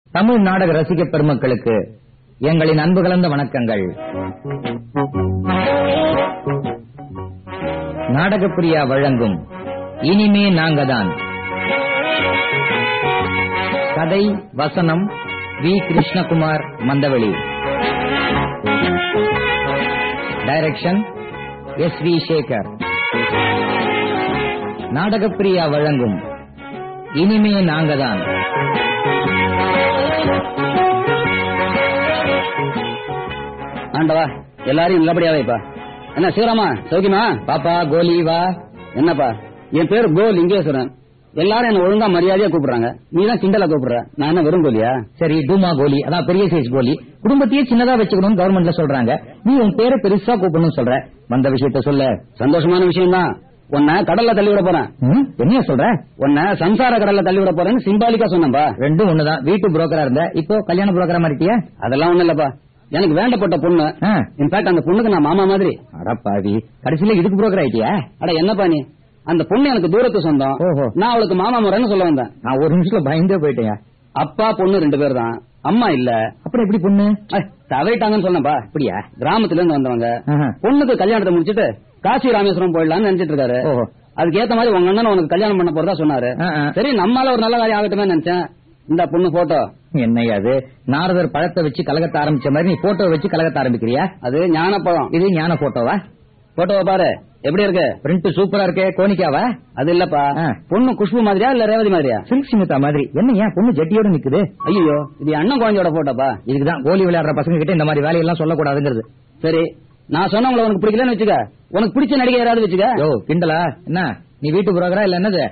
தமிழ் நாடக ரசிக பெருமக்களுக்கு எங்களின் அன்பு கலந்த வணக்கங்கள் நாடகப்பிரியா வழங்கும் இனிமே நாங்கதான் கதை வசனம் V Krishnakumar Mandaveli direction S V Sekhar Nadagapriya வழங்கும் இனிமே நாங்கதான் ஆண்டவா எல்லாரையும் நல்லபடியா வைப்பா என்ன சிவராமா சௌக்கியமா பாப்பா கோலி வா என்னப்பா என் பேரு கோ லிங்கேஸ்வரன் எல்லாரும் என்ன ஒழுங்கா மரியாதையா கூப்பிடுறாங்க நீ தான் கிண்டலா கூப்பிடுற நான் என்ன வெறும் கோலியா சரி டூமா கோலி அதான் பெரிய சைஸ் கோலி குடும்பத்தையே சின்னதா வச்சுக்கணும் கவர்மெண்ட்ல சொல்றாங்க நீ உன் பேரை பெருசா கூப்பிடணும் சொல்ற வந்த விஷயத்த சொல்ல சந்தோஷமான விஷயம் தான் உன்னை கடல்ல தள்ளி விட போறேன் ம், என்னையா சொல்ற உன்னை சம்சார கடல்ல தள்ளி விட போறேன்னு சிம்பாலிக்கா சொன்னேன்பா ரெண்டும் ஒண்ணுதான் வீட்டு புரோக்கரா இருந்த இப்போ கல்யாண புரோக்கரா மாறிட்டியா அதெல்லாம் ஒண்ணும் இல்லப்பா எனக்கு வேண்டப்பட்ட பொண்ணு ஆ. இன்ஃபேக்ட் அந்த பொண்ணுக்கு நான் மாமா மாதிரி அடப்பாவி கடைசியில இதுக்கு புரோக்கர் ஆயிட்டியா அட என்னப்பா நீ அந்த பொண்ணு எனக்கு தூரத்து சொந்தம் ஓஹோ. நான் அவளுக்கு மாமா முறைன்னு சொல்ல வந்தேன் நான் ஒரு நிமிஷத்துல பயந்தே போயிட்டேன் அப்பா பொண்ணு ரெண்டு பேர் தான் அம்மா இல்ல அப்புறம் எப்படி பொண்ணு ஐ, தவறிட்டாங்கன்னு சொன்னப்பா அப்படியா கிராமத்துல இருந்து வந்தவங்க ஆஹா. பொண்ணுக்கு கல்யாணத்தை முடிச்சிட்டு காசி ராமேஸ்வரம் போயிடலாம்னு நினைச்சிட்டு இருக்காரு ஓஹோ. அதுக்கு ஏத்த மாதிரி உங்க அண்ணன் உனக்கு கல்யாணம் பண்ண போறதா சொன்னாரு ஆ, ஆ. சரி நம்மால ஒரு நல்ல காரியம் ஆகட்டுமே நினைச்சேன் இந்த பொண்ணு போட்டோ என்னையா அது நாரதர் பழத்தை வச்சு கலகத்த ஆரம்பிச்ச மாதிரி நீ போட்டோ வச்சு கலகத்த ஆரம்பிக்கிறியா அது ஞானப்பழம் இது ஞான போட்டோவா போட்டோவை பாரு எப்படி இருக்கு பிரிண்ட் சூப்பரா இருக்கே கோனிக்காவா அது இல்லப்பா ஆ. பொண்ணு குஷ்பு மாதிரியா இல்ல ரேவதி மாதிரியா சில்க் சிமிதா மாதிரி என்னையா பொண்ணு ஜட்டியோட நிக்குது ஐயோ இது என் அண்ணன் குழந்தையோட போட்டோப்பா இதுக்குதான் கோலி விளையாடுற பசங்க கிட்ட இந்த மாதிரி வேலையெல்லாம் சொல்லக்கூடாதுங்கிறது சரி நான் சொன்னவங்கள உனக்கு பிடிக்கலன்னு வச்சுக்க உனக்கு பிடிச்ச நடிகை யாராவது வச்சுக்க யோ கிண்டலா என்ன நீ வீட்டு புரோக்கரா இல்ல என்னது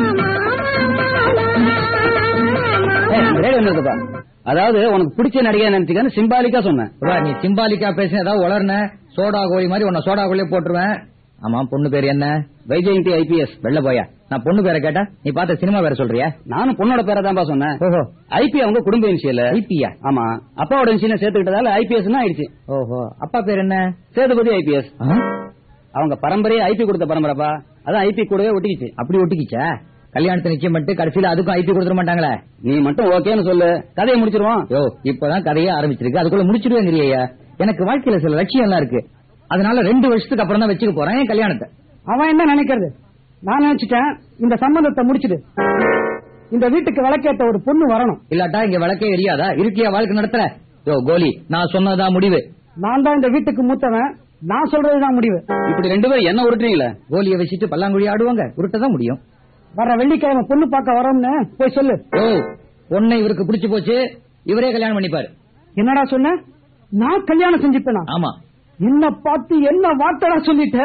ஏய், இந்த ரேடியோ நிறுத்துப்பா. அதாவது உனக்கு பிடிச்ச நடிகை நினைச்சுக்கன்னு சிம்பாலிக்கா சொன்னேன் வா, நீ சிம்பாலிக்கா பேசின ஏதாவது உளர்ன சோடா கோழி மாதிரி உன்னை சோடா கோழியே போட்டுருவேன் ஆமா பொண்ணு பேர் என்ன வைஜெயந்தி ஐபிஎஸ் வெள்ள போயா நான் பொண்ணு பேரை கேட்டா நீ பார்த்த சினிமா பேரை சொல்றியா நானும் பொண்ணோட பேரை தான்ப்பா சொன்னேன் ஓஹோ ஐபி அவங்க குடும்ப இன்சியல் ஐபியா ஆமா அப்பாவோட இன்சியல் சேர்த்துக்கிட்டதால ஐபிஎஸ் ஆயிடுச்சு ஓஹோ அப்பா பேர் என்ன சேதுபதி ஐபிஎஸ் ஆ? அவங்க பரம்பரையே ஐபி கொடுத்த பரம்பரைப்பா அதான் ஐபி கூடவே ஒட்டிக்கிச்சு அப்படி ஒட்டிக்கிச்சா கல்யாணத்தை நிச்சயம் பண்ணிட்டு கடைசியில அதுக்கும் ஐபி கொடுத்துட மாட்டாங்களே நீ மட்டும் ஓகேன்னு சொல்லு கதையை முடிச்சிருவோம் யோ இப்பதான் கதையே ஆரம்பிச்சிருக்கு அதுக்குள்ள முடிச்சிடுவேங்கிறியா எனக்கு வாழ்க்கையில சில லட்சியம் எல்லாம் இருக்கு அதனால ரெண்டு வருஷத்துக்கு அப்புறம் தான் வச்சுக்க போறேன் என் கல்யாணத்தை அவன் என்ன நினைக்கிறது நான் நினைச்சிட்டேன் இந்த சம்பந்தத்தை முடிச்சிடு இந்த வீட்டுக்கு விளக்கேத்த ஒரு பொண்ணு வரணும் இல்லாட்டா இங்க விளக்கே எரியாதா இருக்கியா வாழ்க்கை நடத்துற யோ கோலி நான் சொன்னதுதான் முடிவு நான் தான் இந்த வீட்டுக்கு மூத்தவன் நான் சொல்றதுதான் முடிவு இப்படி ரெண்டு பேரும் என்ன உருட்டுறீங்களே கோலியை வச்சுட்டு பல்லாங்குழி ஆடுவாங்க உருட்டதான் முடியும் வர வெள்ளிக்கிழமை பொண்ணு பார்க்க வரோம்னு போய் சொல்லு யோ பொண்ணை இவருக்கு பிடிச்சு போச்சு இவரே கல்யாணம் பண்ணிப்பாரு என்னடா சொன்ன நான் கல்யாணம் செஞ்சுப்பேனா ஆமா என்ன பார்த்து என்ன வார்த்தைடா சொல்லிட்ட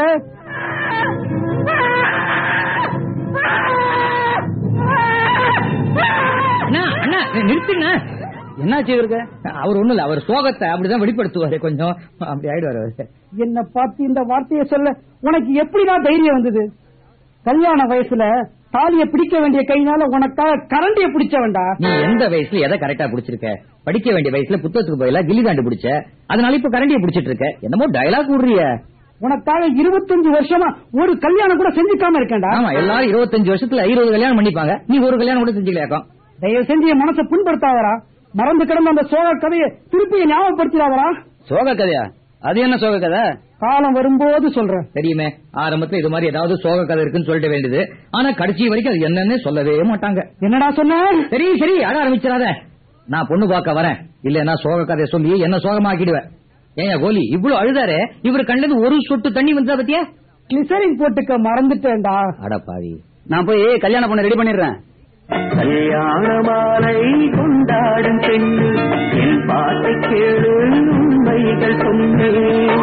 அண்ணா அண்ணா நிறுத்துங்க என்னாச்சு இவருக்கு அவர் ஒண்ணு இல்ல அவர் சோகத்தை அப்படிதான் வெளிப்படுத்துவாரு கொஞ்சம் அப்படி ஆயிடுவாரு அவரு என்ன பார்த்து இந்த வார்த்தையை சொல்ல உனக்கு எப்படிடா தைரியம் வந்தது கல்யாண வயசுல தாலிய பிடிக்க வேண்டிய கையினால உனக்காக கரண்டிய பிடிச்ச வேண்டா நீ எந்த வயசுல எதை கரெக்டா புடிச்சிருக்க படிக்க வேண்டிய வயசுல புத்தகத்துக்கு பதிலா கில்லி தாண்டு பிடிச்ச அதனால இப்ப கரண்டிய பிடிச்சிட்டு இருக்க என்னமோ டயலாக் விடுறிய உனக்காக இருபத்தஞ்சு வருஷமா ஒரு கல்யாணம் கூட செஞ்சுக்காம இருக்கேன்டா ஆமா எல்லாரும் இருபத்தஞ்சு வருஷத்துல இருபது கல்யாணம் பண்ணிப்பாங்க நீ ஒரு கல்யாணம் கூட செஞ்சுக்கலாக்கும் தயவு செஞ்சு என் மனசை புண்படுத்தாதரா மறந்து கிடந்த அந்த சோக கதையை திருப்பி ஞாபகப்படுத்திடாதரா சோக கதையா அது என்ன சோக கதை காலம் வரும்போது சொல்றேன் தெரியுமே ஆரம்பத்துல இது மாதிரி ஏதாவது சோக கதை இருக்குன்னு சொல்லிட்டு வேண்டியது ஆனா கடைசி வரைக்கும் அது என்னன்னு சொல்லவே மாட்டாங்க என்னடா சொன்ன சரி சரி அட ஆரம்பிச்சிடாத நான் பொண்ணு பார்க்க வரேன் இல்லன்னா சோக கதையை சொல்லி என்ன சோகமாக்கிடுவேன் ஏன் கோலி இவ்வளவு அழுதாரு இவர் கண்ணுல ஒரு சொட்டு தண்ணி வந்தா பத்தியா கிளிசரின் போட்டுக்க மறந்துட்டேன்டா அடப்பாவி நான் போய் கல்யாணம் பண்ண ரெடி பண்ணிடுறேன் கல்யாண மாலை கொண்டாடும் பெண்ணு என் பாட்டை கேளு உண்மைகள் சொன்னேன்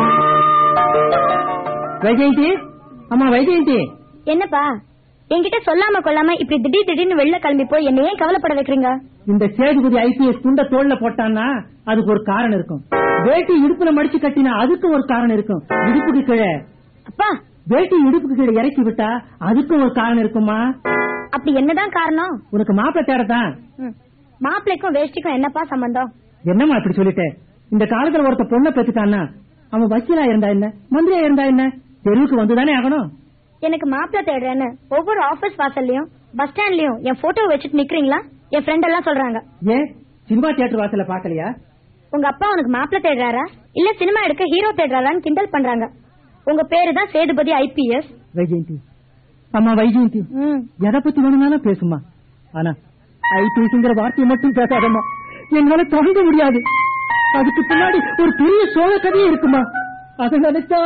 வைஜெயந்தி அம்மா வைஜெயந்தி என்னப்பா என்கிட்ட சொல்லாம கொள்ளாம இப்படி திடீர் திடீர்னு வெளில கிளம்பி போய் என்ன ஏன் கவலைப்பட வைக்கிறீங்க இந்த சேதுபதி ஐபிஎஸ் துண்ட தோல்ல போட்டான்னா அதுக்கு ஒரு காரணம் இருக்கும் வேட்டி இடுப்புல மடிச்சு கட்டினா அதுக்கு ஒரு காரணம் இருக்கும் இடுப்புக்கு கீழே அப்பா வேட்டி இடுப்புக்கு கீழே இறக்கி விட்டா அதுக்கும் ஒரு காரணம் இருக்குமா அப்படி என்னதான் காரணம் உனக்கு மாப்பிள்ளை தேடத்தான் ம். மாப்பிள்ளைக்கும் வேஷ்டிக்கும் என்னப்பா சம்பந்தம் என்னம்மா இப்படி சொல்லிட்டேன் இந்த காலத்துல ஒருத்த பொண்ணை பெத்துட்டான்னா அவன் வக்கீலா இருந்தா என்ன மந்திரியா இருந்தா என்ன தெருவுக்கு வந்துதானே ஆகணும் எனக்கு மாப்பிள்ளை தேடுறேன்னு ஒவ்வொரு ஆபீஸ் வாசல்லையும் பஸ் ஸ்டாண்ட்லயும் என் போட்டோ வச்சுட்டு நிக்கிறீங்களா என் ஃப்ரெண்ட் எல்லாம் சொல்றாங்க ஏன் சினிமா தியேட்டர் வாசல்ல பாக்கலையா உங்க அப்பா உனக்கு மாப்பிள்ள தேடுறாரா இல்ல சினிமா எடுக்க ஹீரோ தேடுறாரான்னு கிண்டல் பண்றாங்க உங்க பேரு தான் சேதுபதி ஐபிஎஸ் வைஜெயந்தி அம்மா வைஜெயந்தி ம் எதை பத்தி வேணும்னாலும் பேசுமா ஆனா ஐபிஎஸ்ங்கிற வார்த்தையை மட்டும் பேசாதம்மா என்னால தாங்க முடியாது அதுக்கு பின்னாடி ஒரு பெரிய சோழ கதையே இருக்குமா அதை நினைச்சா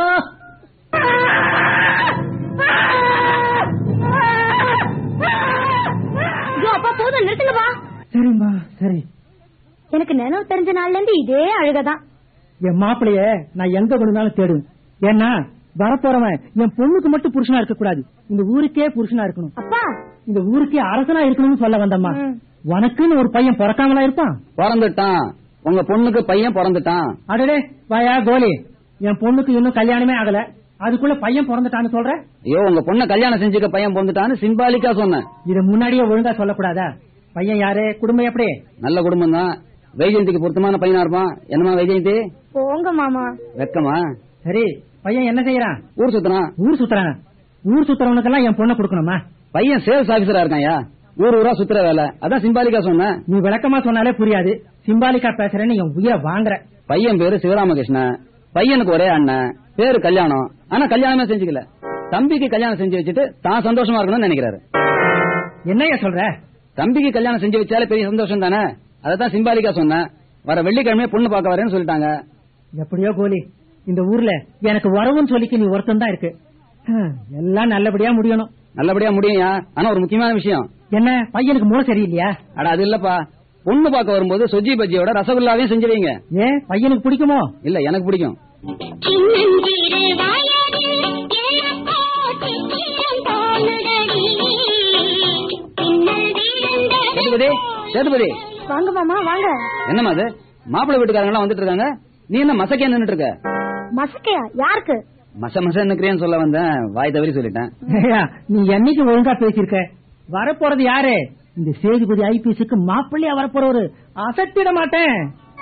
ஐயோ அப்பா போதும் நிறுத்துங்கப்பா சரிம்மா சரி எனக்கு நினைவு தெரிஞ்ச நாள்ல இருந்து இதே அழுகதான் என் மாப்பிளைய நான் எங்க கொண்டாலும் தேடுவேன் ஏன்னா வரப்போறவன் என் பொண்ணுக்கு மட்டும் புருஷனா இருக்க கூடாது இந்த ஊருக்கே புருஷனா இருக்கணும் அப்பா இந்த ஊருக்கே அரசனா இருக்கணும்னு சொல்ல வந்தம்மா ம். உனக்குன்னு ஒரு பையன் பிறக்காமலா இருப்பான் பிறந்துட்டான் உங்க பொண்ணுக்கு பையன் பிறந்துட்டான் அடடே வாயா கோலி என் பொண்ணுக்கு இன்னும் கல்யாணமே ஆகல அதுக்குள்ள பையன் பிறந்துட்டான்னு சொல்ற ஐயோ உங்க பொண்ணை கல்யாணம் செஞ்சுக்க பையன் பிறந்துட்டான்னு சிம்பாலிக்கா சொன்னேன் இத முன்னாடியே ஒழுங்கா சொல்லக்கூடாதா பையன் யாரு குடும்பம் எப்படி நல்ல குடும்பம் தான் வைஜெயந்திக்கு பொருத்தமான பையனா இருப்பான் என்னமா வைஜெயந்தி போங்க மாமா வெக்கமா சரி பையன் என்ன செய்யறான் ஊர் சுத்தறான் ஊர் சுத்துறான் ஊர் சுத்துறவனுக்கெல்லாம் என் பொண்ணை கொடுக்கணுமா பையன் சேல்ஸ் ஆபீசரா இருக்கான்யா ஊர் ஊரா சுத்துற வேலை அதான் சிம்பாலிக்கா சொன்னேன் நீ விளக்கமா சொன்னாலே புரியாது சிம்பாலிக்கா பேசுறேன்னு என் உயிரை வாங்குற பையன் பேரு சிவராமகிருஷ்ணன் பையனுக்கு ஒரே அண்ணன் பேரு கல்யாணம் ஆனா கல்யாணமே செஞ்சுக்கல தம்பிக்கு கல்யாணம் செஞ்சு வச்சுட்டு தான் சந்தோஷமா இருக்கணும்னு நினைக்கிறாரு என்னையா சொல்ற தம்பிக்கு கல்யாணம் செஞ்சு வச்சாலே பெரிய சந்தோஷம் தானே அததான் சிம்பாலிக்கா சொன்னேன் வர வெள்ளிக்கிழமை பொண்ணு பார்க்க வரேன்னு சொல்லிட்டாங்க எப்படியோ கோலி இந்த ஊர்ல எனக்கு வரவுன்னு சொல்லிக்க நீ ஒருத்தன் தான் இருக்கு ஹம், எல்லாம் நல்லபடியா முடியணும் நல்லபடியா முடியும்யா ஆனா ஒரு முக்கியமான விஷயம் என்ன பையனுக்கு மூளை சரியில்லையா அட அது இல்லப்பா பொண்ணு பார்க்க வரும்போது சொஜ்ஜி பஜ்ஜியோட ரசகுல்லாவையும் செஞ்சு வைங்க ஏன் பையனுக்கு பிடிக்குமோ இல்ல எனக்கு பிடிக்கும் சின்னஞ்சிறு வயதில் எனக்கோ சித்திரம் தோணுதடி. பின்னல் விழுந்த சேதுபதி சேதுபதி வாங்க மாமா வாங்க என்னம்மா அது மாப்பிள்ளை வீட்டுக்காரங்க எல்லாம் வந்துட்டு இருக்காங்க நீ என்ன மசக்கே நின்னுட்டு இருக்க மசக்கையா யாருக்கு மச மச நிக்கிறேன்னு சொல்ல வந்தேன் வாய் தவறி சொல்லிட்டேன் ஏய்யா, நீ என்னைக்கு ஒழுங்கா பேசியிருக்க வரப்போறது யாரு இந்த சேதுபதி ஐபிஎஸ்க்கு மாப்பிள்ளையா வரப்போறவரு அசத்திட மாட்டேன்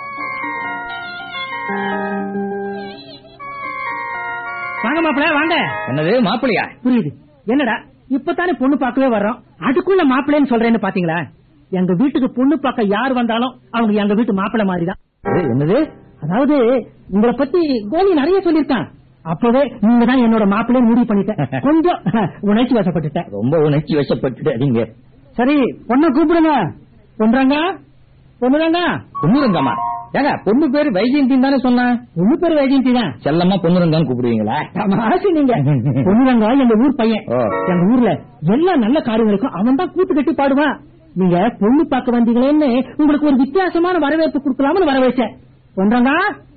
வாங்க மாப்பிள்ள வாங்க என்னது மாப்பிள்ளையா புரியுது என்னடா இப்பதானே பொண்ணு பார்க்கவே வர்றோம் அதுக்குள்ள மாப்பிள்ளைன்னு சொல்றேன்னு பாத்தீங்களா எங்க வீட்டுக்கு பொண்ணு பார்க்க யார் வந்தாலும் அவங்க எங்க வீட்டு மாப்பிள்ளை மாதிரிதான் ஏய், என்னது அதாவது உங்களை பத்தி கோலி நிறைய சொல்லிருக்கான் அப்பவே நீங்க தான் என்னோட மாப்பிள்ளைன்னு முடிவு பண்ணிட்டேன் கொஞ்சம் உணர்ச்சி வசப்பட்டுட்டேன் ரொம்ப உணர்ச்சி வசப்பட்டுட்டு சரி பொண்ணை கூப்பிடுங்க பொண்ணுறாங்க பொண்ணுறாங்க பொண்ணுரங்கம்மா ஏங்க பொண்ணு பேரு வைஜெயந்தின்னு தானே சொன்னேன் பொண்ணு பேர் வைஜெயந்தி தான் செல்லம்மா பொண்ணுரங்கான்னு கூப்பிடுவீங்களா தமாஷு நீங்க பொண்ணுறாங்க எங்க ஊர் பையன் ஓ. எங்க ஊர்ல எல்லா நல்ல காரியங்களுக்கும் அவன் தான் கூத்து கட்டி பாடுவான் நீங்க பொண்ணு பார்க்க வந்தீங்களேன்னு உங்களுக்கு ஒரு வித்தியாசமான வரவேற்பு கொடுக்கலாம்னு வர வச்சேன் பொண்ணுறாங்க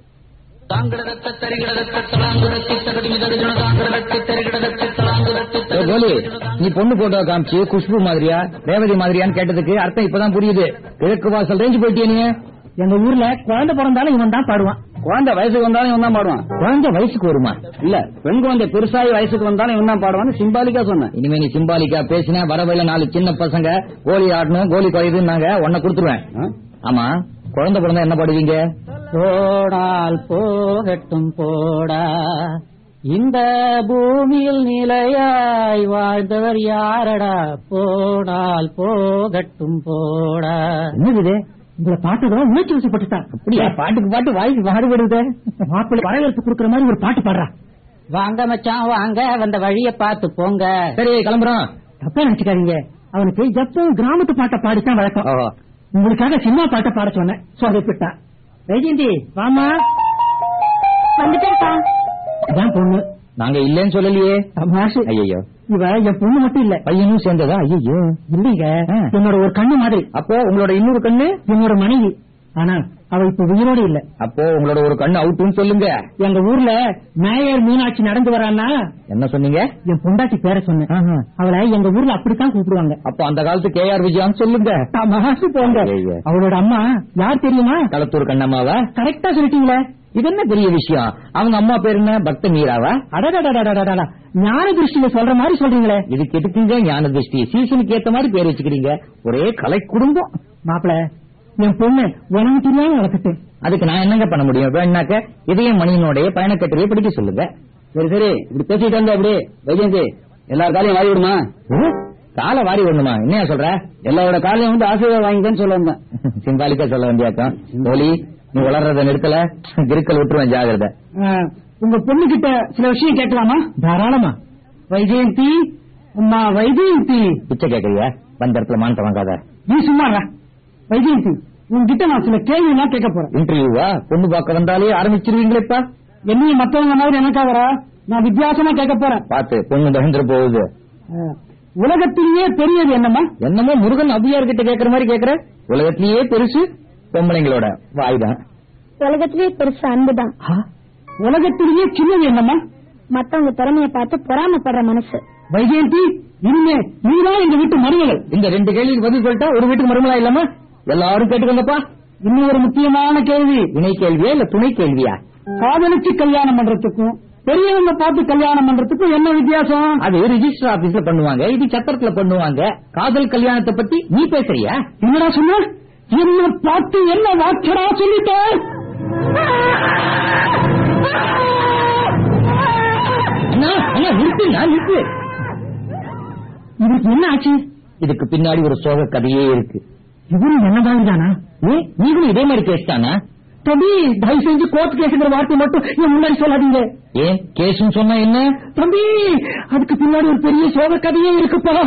ஏய், கோலி நீ பொண்ணு போட்டோ காமிச்சு குஷ்பு மாதிரியா ரேவதி மாதிரியான்னு கேட்டதுக்கு அர்த்தம் இப்பதான் புரியுது கிழக்கு வாசல் ரேஞ்சு போயிட்டிய நீ எங்க ஊர்ல குழந்தை பிறந்தாலும் இவன் தான் பாடுவான் குழந்தை வயசுக்கு வந்தாலும் இவன் தான் பாடுவான் குழந்தை வயசுக்கு வருமா இல்ல பெண் குழந்தை பெருசாகி வயசுக்கு வந்தாலும் இவன் தான் பாடுவான்னு சிம்பாலிக்கா சொன்னேன் இனிமே நீ சிம்பாலிக்கா பேசினா வரவையில நாலு சின்ன பசங்க கோலி ஆடணும் கோலி குறையுதுன்னாங்க உன்னை கொடுத்துருவேன் ஆ? ஆமா குழந்தை பிறந்தா என்ன பாடுவீங்க போடால் போகட்டும் போடா இந்த பூமியில் நிலையாய் வாழ்ந்தவர் யாரடா போடால் போகட்டும் போடா என்னது உங்களை பாட்டுதான் உணர்ச்சி வசப்பட்டுட்டான் அப்படியா பாட்டுக்கு பாட்டு வாய்க்கு பாடுபடுது மாப்பிள்ளை வரவேற்பு கொடுக்கற மாதிரி ஒரு பாட்டு பாடுறா வாங்க மச்சான் வாங்க வந்த வழிய பார்த்து போங்க சரி கிளம்புறோம் தப்பா நினைச்சுக்காதீங்க அவனுக்கு எப்பவும் கிராமத்து பாட்டை பாடித்தான் வழக்கம் ஓஹோ உங்களுக்காக சினிமா பாட்டை பாட சொன்னேன் சொதப்பிட்டா வைஜெயந்தி வாமா வந்துட்டேன்ப்பா இதான் பொண்ணு நாங்க இல்லன்னு சொல்லலையே தமாஷு ஐயோ இவ என் பொண்ணு மட்டும் இல்ல பையனும் சேர்ந்ததா ஐயோ இல்லைங்க ஆ. என்னோட ஒரு கண்ணு மாதிரி அப்போ உங்களோட இன்னொரு கண்ணு என்னோட மனைவி ஆனா அவ இப்ப உயிரோடு இல்ல அப்போ உங்களோட ஒரு கண்ணு அவுட்டுன்னு சொல்லுங்க எங்க ஊர்ல மேயர் மீனாட்சி நடந்து வரான்னா என்ன சொன்னீங்க என் பொண்டாட்டி பேரை சொன்னேன் ஆஹா. அவளை எங்க ஊர்ல அப்படித்தான் கூப்பிடுவாங்க அப்போ அந்த காலத்து கே ஆர் விஜயான்னு சொல்லுங்க தமாஷு போங்க ஐயையோ. அவளோட அம்மா யார் தெரியுமா களத்தூர் கண்ணம்மாவா கரெக்டா சொல்லிட்டீங்களே இது என்ன பெரிய விஷயம் அவங்க அம்மா பேர் என்ன பக்த மீராவா அடடடடடடடடா ஞான திருஷ்டியில சொல்ற மாதிரி சொல்றீங்களே இதுக்கு எதுக்குங்க ஞான திருஷ்டி சீசனுக்கு ஏத்த மாதிரி பேர் வச்சுக்கிறீங்க ஒரே கலை குடும்பம் மாப்பிள என் பொண்ணு உனக்கு தெரியாம வளர்த்துட்டேன் அதுக்கு நான் என்னங்க பண்ண முடியும் வேணாக்க இதயம் மணியினுடைய பயணக்கட்டுரையை படிக்க சொல்லுங்க சரி சரி இப்படி பேசிட்டு வந்த அப்படி வைஜெயந்தி எல்லார் காலையும் வாங்கி விடுமா ஓ, காலை வாரி ஒண்ணுமா என்னையா சொல்ற எல்லாரோட காலையும் வந்து ஆசீர்வாதம் வாங்கிக்கன்னு சொல்ல வந்தேன் சிம்பாலிக்கா சொல்ல வேண்டியாக்கம் கோலி நீ வளர்றத நிறுத்தல கிருக்கல் விட்டுருவேன் ஜாகிரதை உங்க பொண்ணு கிட்ட சில விஷயம் கேட்கலாமா தாராளமா வைஜெயந்தி அம்மா வைஜெயந்தி பிச்சை கேக்குறியா வந்த இடத்துல மானத்தை வாங்காத நீ சும்மா இரு. வைஜெயந்தி உங்ககிட்ட நான் சில கேள்வி எல்லாம் கேட்க போறேன் இன்டர்வியூவா பொண்ணு பார்க்க வந்தாலே ஆரம்பிச்சிருவீங்களேப்பா என்னையும் மத்தவங்க மாதிரி எனக்காகரா நான் வித்தியாசமா கேட்க போறேன் பாத்து பொண்ணு பயந்துட போகுது அஹ், உலகத்திலேயே பெரியது என்னம்மா என்னமோ முருகன் அபியார் கிட்ட கேக்குற மாதிரி கேக்குற உலகத்திலேயே பெருசு பொம்பளைங்களோட வாய்தான் உலகத்திலேயே பெருசு அன்புதான் உலகத்திலேயே சின்னது என்னம்மா மத்தவங்க திறமைய பார்த்து பொறாமப்படுற மனசு வைஜெயந்தி இனிமே நீதான் எங்க வீட்டு மருமகள் இந்த ரெண்டு கேள்விக்கு பதில் சொல்லிட்டா ஒரு வீட்டுக்கு மருமலா இல்லாம எல்லாரும் கேட்டுக்கோங்கப்பா இன்னும் ஒரு முக்கியமான கேள்வி இணை கேள்வியா இல்ல துணை கேள்வியா காதலிச்சு கல்யாணம் பண்றதுக்கும் பெரியவங்க பார்த்து கல்யாணம் பண்றதுக்கும் என்ன வித்தியாசம் அது ரிஜிஸ்டர் ஆபீஸ்ல பண்ணுவாங்க இது சத்திரத்துல பண்ணுவாங்க காதல் கல்யாணத்தை பத்தி நீ பேசுறியா என்னடா சொன்ன என்ன பார்த்து என்ன வாச்சடா சொல்லிட்ட அண்ணா, அண்ணா, நிறுத்துங்க, நிறுத்து இவருக்கு என்ன ஆச்சு இதுக்கு பின்னாடி ஒரு சோக கதையே இருக்கு இவரும் என்ன மாதிரி தானா ஏ நீங்களும் இதே மாதிரி கேஸ் தானா தம்பி தயவு செஞ்சு கோர்ட் கேஸுங்கிற வார்த்தை மட்டும் என் முன்னாடி சொல்லாதீங்க ஏன் கேஸ்னு சொன்னா என்ன தம்பி அதுக்கு பின்னாடி ஒரு பெரிய சோக கதையே இருக்குப்பா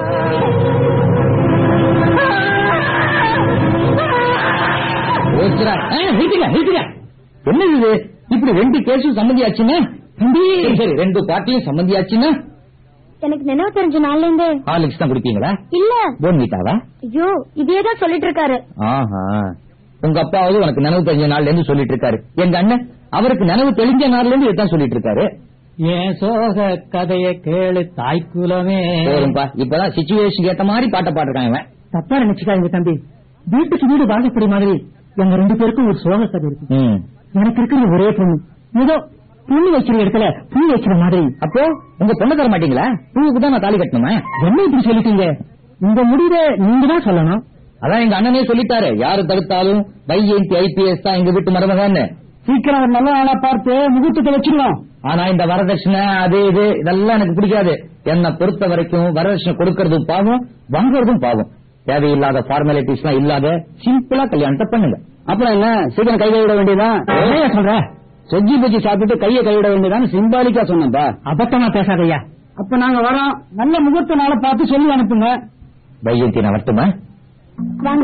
ஓச்சுரா. ஆ, நிறுத்துங்க நிறுத்துங்க என்னது இது இப்படி ரெண்டு கேஸும் சம்மந்தியாச்சுன்னா தம்பி சரி ரெண்டு பார்ட்டியும் சம்மந்தியாச்சுன்னா எனக்கு நினைவு தெரிஞ்ச நாள்ல இருந்து ஹார்லிக்ஸ் தான் குடிப்பீங்களா இல்ல போன் வீட்டாவா ஐயோ இதேதான் சொல்லிட்டு இருக்காரு ஆஹா உங்க அப்பாவது உனக்கு நினைவு தெரிஞ்ச நாள்ல இருந்து சொல்லிட்டு இருக்காரு எங்க அண்ணன் அவருக்கு நினைவு தெரிஞ்ச நாள்ல இருந்து இதான் சொல்லிட்டு இருக்காரு ஏன் சோக கதைய கேளு தாய்க்குலமே போதும்பா இப்பதான் சிச்சுவேஷன் ஏத்த மாதிரி பாட்டை பாடுறாங்க இவன் தப்பா நினைச்சுக்காதீங்க தம்பி வீட்டுக்கு வீடு வாழப்படி மாதிரி எங்க ரெண்டு பேருக்கும் ஒரு சோக கதை இருக்கு ம். எனக்கு இருக்கிறது ஒரே பொண்ணு ஏதோ பொண்ணு வைக்கிற இடத்துல பூ வைக்கிற மாதிரி அப்போ உங்க பொண்ணு தர மாட்டீங்களா பூவுக்கு தான் நான் தாலி கட்டணுமா என்ன இப்படி சொல்லிட்டீங்க உங்க முடிவை நீங்க தான் சொல்லணும் அதான் எங்க அண்ணனே சொல்லிட்டாரு யாரு தடுத்தாலும் வைஜெயந்தி ஐபிஎஸ் தான் எங்க வீட்டு மருமகன்னு சீக்கிரம் ஒரு நல்ல நாளா பார்த்து முகூர்த்தத்தை வச்சிருவோம் ஆனா இந்த வரதட்சணை அது இது இதெல்லாம் எனக்கு பிடிக்காது என்னை பொறுத்த வரைக்கும் வரதட்சணை கொடுக்கறதும் பாவம் வாங்குறதும் பாவம் தேவையில்லாத ஃபார்மாலிட்டிஸ் எல்லாம் இல்லாத சிம்பிளா கல்யாணத்தை பண்ணுங்க அப்புறம் என்ன சீக்கிரம் கை கைவிட வேண்டியதான் என்னையா சொல்ற சொஜ்ஜி பஜ்ஜி சாப்பிட்டு கையை கைவிட வேண்டியதான் சிம்பாலிக்கா சொன்னப்பா அபத்தமா பேசாதய்யா அப்ப நாங்க வரோம் நல்ல முகூர்த்த நாளை பார்த்து சொல்லி அனுப்புங்க வைஜெயந்தி நான் வரட்டுமா வாங்க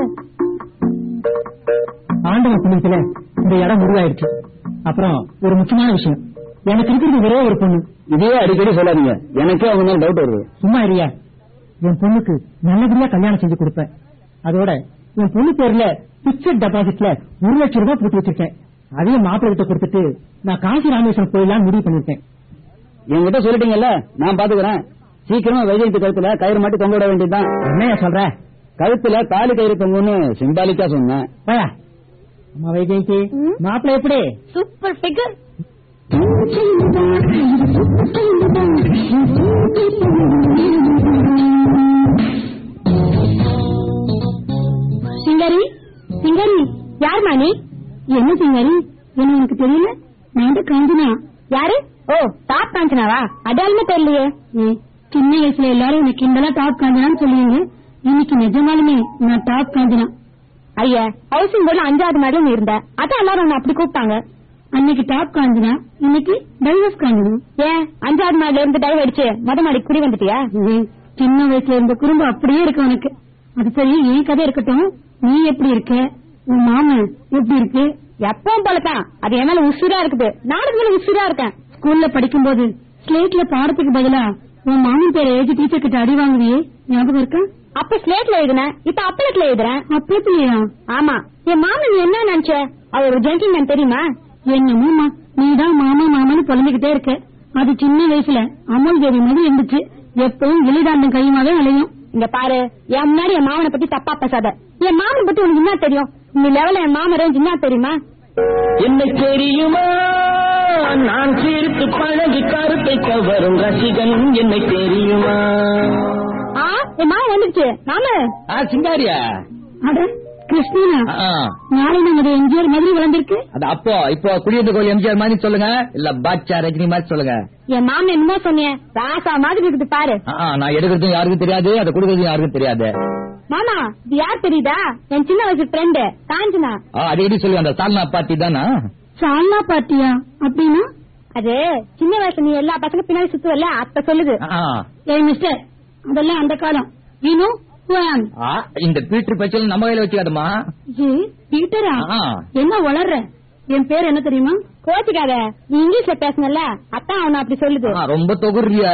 ஆண்டவ புண்ணியத்துல இந்த இடம் உருவாயிருச்சு அப்புறம் ஒரு முக்கியமான விஷயம் எனக்கு இருக்கிறது ஒரே ஒரு பொண்ணு இதையே அடிக்கடி சொல்லாதீங்க எனக்கே அவங்க மேல டவுட் வருது சும்மா இருயா என் பொண்ணுக்கு நல்லபடியா கல்யாணம் செஞ்சு கொடுப்பேன் அதோட என் பொண்ணு பேர்ல பிக்சட் டெபாசிட்ல ஒரு லட்சம் ரூபாய் போட்டு வச்சிருக்கேன் அதையும் மாப்பிள்ளை கிட்ட கொடுத்துட்டு நான் காசி ராமேஸ்வரம் போயிடலாம் முடிவு பண்ணிருக்கேன் என்கிட்ட சொல்லிட்டீங்கல்ல நான் பாத்துக்கிறேன் சீக்கிரமா வைஜெயந்தி கழுத்துல கயிறு மாட்டி தொங்க விட வேண்டியதுதான் என்னையா சொல்ற கழுத்துல தாலி கயிறு தொங்குன்னு சிம்பாலிக்கா சொன்னேன் போயா அம்மா வைஜெயந்தி ம்? மாப்பிள்ளை எப்படி சூப்பர் ஃபிகர் சிங்காரி சிங்காரி யார் மாணி என்ன சிங்காரி என்ன உனக்கு தெரியல நான் காஞ்சனா யாரு ஓ டாப் காஞ்சனாவா அடையாளமே தெரியலையே சின்ன வயசுல எல்லாரும் எனக்கு கிண்டலா டாப் காஞ்சனான்னு சொல்லுவீங்க இன்னைக்கு நிஜமாலுமே நான் டாப் காஞ்சனா ஐயா ஹவுசிங் போர்ட்ல அஞ்சாவது மாடல இருந்த அதான் எல்லாரும் உன்னை அப்படி கூப்பிட்டாங்க அன்னைக்கு டாப் காஞ்சனா இன்னைக்கு டைவர்ஸ் காஞ்சனா ஏன் அஞ்சாவது மாடில இருந்து டைவ் அடிச்சு மொத மாடிக்கு குடி வந்துட்டியா சின்ன வயசுல இருந்த குறும்பு அப்படியே இருக்கு உனக்கு அது சரி என் கதை இருக்கட்டும் நீ எப்படி இருக்க உன் மாமன் எப்படி இருக்கு எப்பவும் போலதான் அது என் மேல உசுரா இருக்குது நானும் மேல உசுரா இருக்கேன் ஸ்கூல்ல படிக்கும்போது ஸ்லேட்ல பாடத்துக்கு பதிலா உன் மாமன் பேரை எழுதி டீச்சர் கிட்ட அடி வாங்குவியே ஞாபகம் இருக்கா அப்ப ஸ்லேட்ல எழுதுனேன் இப்ப அப்பளத்துல எழுதுறேன் அப்பளத்துலயா ஆமா என் மாமன் நீ என்ன நினைச்ச அவர் ஒரு ஜென்டில்மேன் தெரியுமா என்னமோமா நீதான் மாமா மாமான்னு புலம்பிக்கிட்டே இருக்க அது சின்ன வயசுல அமல் தேவி மாதிரி இருந்துச்சு எப்பவும் எளிதாண்டம் கையுமாவே அலையும் இங்க பாரு என் முன்னாடி என் மாமனை பத்தி தப்பா பேசாத என் மாமனை பத்தி உனக்கு என்ன தெரியும் இந்த லெவல என் மாமன் ரேஞ்ச் என்ன தெரியுமா என்னை தெரியுமா நான் சிரித்து பழகி கருத்தை கவரும் ரசிகன் என்னை தெரியுமா ஆ என் மாமன் வந்துருச்சு மாமு ஆ சிங்காரியா அட கிருஷ்ணனா ஆ, நாளை நமது எம்ஜிஆர் மாதிரி வளர்ந்திருக்கு அது அப்போ இப்போ குடியிருந்த கோயில் எம்ஜிஆர் மாதிரி சொல்லுங்க இல்ல பாட்சா ரஜினி மாதிரி சொல்லுங்க என் மாமன் என்னமோ சொன்னேன் ராசா மாதிரி இருக்குது பாரு ஆ, ஆ, நான் எடுக்கிறதும் யாருக்கும் தெரியாது அதை கொடுக்கறதும் யாருக்கும் தெரியாது மாமா இது யார் தெரியுதா என் சின்ன வயசு ஃப்ரெண்டு காஞ்சனா ஆ, அடிக்கடி சொல்லி அந்த சால்னா பார்ட்டி தானா சால்னா பாட்டியா அப்படின்னா அது சின்ன வயசுல நீ எல்லா பசங்க பின்னாடி சுத்துவல்ல அத்த சொல்லுது ஆ, ஏய் மிஸ்டர் அதெல்லாம் அந்த காலம் யூ ஆ, இந்த பீட்டர் பச்சல் நம்ம கையில வச்சுக்காதமா பீட்டரா ஆ. என்ன வளர்ற என் பேர் என்ன தெரியுமா கோச்சுக்காத நீ இங்கிலீஷ்ல பேசணும்ல அத்தான் அவன அப்படி சொல்லுது ரொம்ப தொகுறியா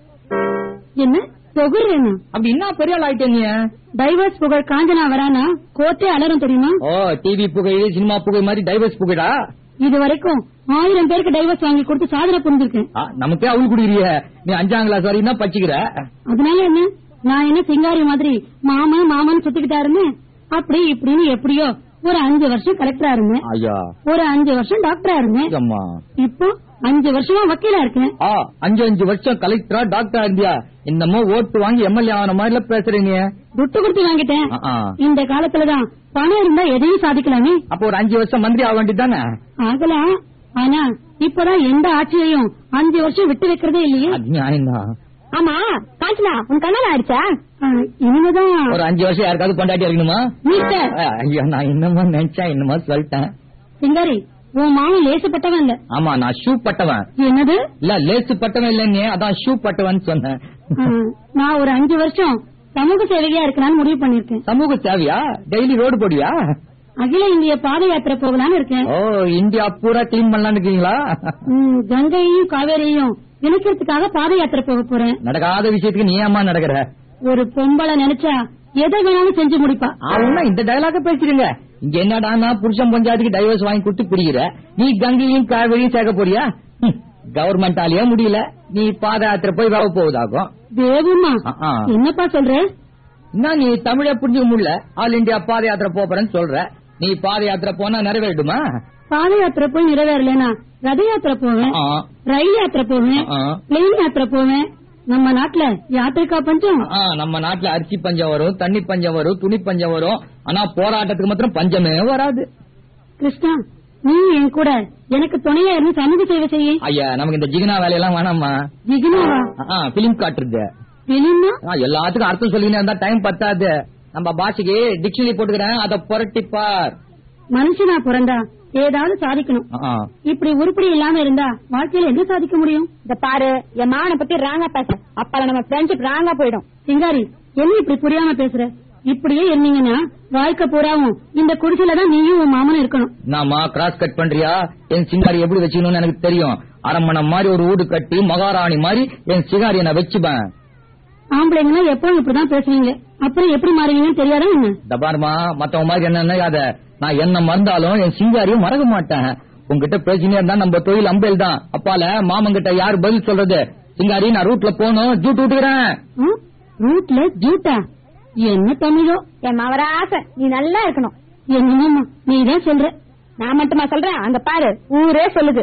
என்ன தொகுறேனா அப்படி என்ன பெரிய ஆள் ஆயிட்டே நீ டைவர்ஸ் புகழ் காஞ்சனா வரானா கோர்ட்டே அலரும் தெரியுமா ஓ டிவி புகை சினிமா புகை மாதிரி டைவர்ஸ் புகைடா இது வரைக்கும் ஆயிரம் பேருக்கு டைவர்ஸ் வாங்கி கொடுத்து சாதனை புரிஞ்சிருக்கேன் ஆ, நமக்கே அவள் குடிக்கிறிய நீ அஞ்சாம் கிளாஸ் வரைக்கும் தான் பச்சிக்கிற அதனால என்ன நான் என்ன சிங்காரி மாதிரி மாமன் மாமன் சுத்திக்கிட்டா இருந்தேன் அப்படி இப்படின்னு எப்படியோ ஒரு அஞ்சு வருஷம் கலெக்டரா இருந்தேன் ஐயா ஒரு அஞ்சு வருஷம் டாக்டரா இருந்தேன் அம்மா இப்போ அஞ்சு வருஷமா வக்கீலா இருக்கேன் ஆ அஞ்சு அஞ்சு வருஷம் கலெக்டரா டாக்டர் இந்தியா இன்னமும் ஓட்டு வாங்கி எம்எல்ஏ ஆன மாதிரில பேசுறீங்க துட்டு கொடுத்து வாங்கிட்டேன் ஆ, ஆ. இந்த காலத்துலதான் பணம் இருந்தா எதையும் சாதிக்கலாமே அப்போ ஒரு அஞ்சு வருஷம் மந்திரி ஆக வேண்டியதானே ஆகலாம் ஆனா இப்பதான் எந்த ஆட்சியையும் அஞ்சு வருஷம் விட்டு வைக்கிறதே இல்லையே அது நியாயம்தான் ஆமா காஞ்சனா உன் கண்ணால ஆயிடுச்சா இனிமேதான் ஒரு அஞ்சு வருஷம் யாருக்காவது கொண்டாட்டி இருக்கணுமா மிஸ்டர் ஆ, ஐயா நான் என்னமா நினைச்சேன் என்னமா சொல்லிட்டேன் சிங்காரி உன் மாமன் லேசப்பட்டவன் இல்ல ஆமா நான் ஷூ பட்டவன் என்னது இல்ல லேசு பட்டவன் இல்லைங்க அதான் ஷூ பட்டவன் சொன்னேன் ஆ, நான் ஒரு அஞ்சு வருஷம் சமூக சேவையா இருக்கலாம்னு முடிவு பண்ணிருக்கேன் சமூக சேவையா டெய்லி ரோடு போடுவியா அகில இந்திய பாத யாத்திரை போகலான்னு இருக்கேன் ஓ இந்தியா பூரா கிளீன் பண்ணலாம்னு இருக்கீங்களா ம், கங்கையையும் காவேரியையும் இணைக்கிறதுக்காக பாத யாத்திரை போக போறேன் நடக்காத விஷயத்துக்கு நீ ஏமா நடக்கிற ஒரு பொம்பளை நினைச்சா எதை வேணாலும் செஞ்சு முடிப்பா அவனா இந்த டயலாக பேசுறீங்க இங்க என்னடான்னா புருஷன் பஞ்சாயத்துக்கு டைவர்ஸ் வாங்கி கொடுத்து பிடிக்கிற நீ கங்கையும் காவிரியும் சேர்க்க போறியா கவர்மெண்ட் ஆலயே முடியல நீ பாத யாத்திரை போய் வேக போகுதாகும் தேவுமா ஆ, ஆ. என்னப்பா சொல்ற என்ன நீ தமிழ புரிஞ்சுக்க முடியல ஆல் இந்தியா பாத யாத்திரை போறேன்னு சொல்ற நீ பாத யாத்திரை போனா நிறைவேறிடுமா பாத யாத்திரை போய் நிறைவேறலனா ரத யாத்திரை போவேன் ஆ, ரயில் யாத்திரை போவேன் ஆ. பிளெயின் யாத்திரை போவேன் நம்ம நாட்டுல யாத்திரைக்கா பஞ்சம் ஆ, நம்ம நாட்டுல அரிசி பஞ்சம் வரும் தண்ணி பஞ்சம் வரும் துணி பஞ்சம் வரும் ஆனா போராட்டத்துக்கு மாத்திரம் பஞ்சமே வராது கிருஷ்ணா நீ என் கூட எனக்கு துணையா இருந்து சமூக சேவை செய்ய ஐயா நமக்கு இந்த ஜிகினா வேலையெல்லாம் வேணாமா ஜிகினாவா பிலிம் காட்டுறது வெளின்னா ஆ, எல்லாத்துக்கும் அர்த்தம் சொல்லினே இருந்தா டைம் பத்தாது நம்ம பாஷைக்கு டிக்ஷனரி போட்டுக்கிறேன் அத புரட்டிப்பார் மனுஷனா பிறந்தா ஏதாவது சாதிக்கணும் ஆ, இப்படி உருப்படி இல்லாம இருந்தா வாழ்க்கையில என்ன சாதிக்க முடியும் இந்த பாரு என் மாவனை பத்தி ராங்கா பேச அப்பல நம்ம ஃப்ரெண்ட்ஷிப் ராங்கா போயிடும் சிங்காரி என்ன இப்படி புரியாம பேசுற இப்படியே இருந்தீங்கன்னா வாழ்க்கை பூராவும் இந்த குடிசையில தான் நீயும் உன் மாமனும் இருக்கணும் நாமா கிராஸ் கட் பண்றியா என் சிங்காரி எப்படி வச்சுக்கணும்னு எனக்கு தெரியும் அரண்மனை மாதிரி ஒரு வீடு கட்டி மகாராணி மாதிரி என் சிங்காரியை நான் வச்சுப்பேன் ஆம்பளைங்கன்னா எப்பவும் இப்படிதான் பேசுவீங்க அப்புறம் எப்படி மாறுவீங்கன்னு தெரியாதா என்ன இந்த பாருமா மத்தவங்க மாதிரி என்ன நினைக்காத நான் என்ன மறந்தாலும் என் சிங்காரியும் மறக்க மாட்டேன் உங்ககிட்ட பேசினே இருந்தா நம்ம தொழில் அம்பேல் தான் அப்பால மாமங்கிட்ட யாரு பதில் சொல்றது சிங்காரி நான் ரூட்ல போகணும் ஜூட் விட்டுக்கிறேன் ம்? ரூட்ல ஜூட்டா என்ன தமிழோ என் மவராச நீ நல்லா இருக்கணும் என்னமா நீ தான் சொல்ற நான் மட்டுமா சொல்றேன் அங்க பாரு ஊரே சொல்லுது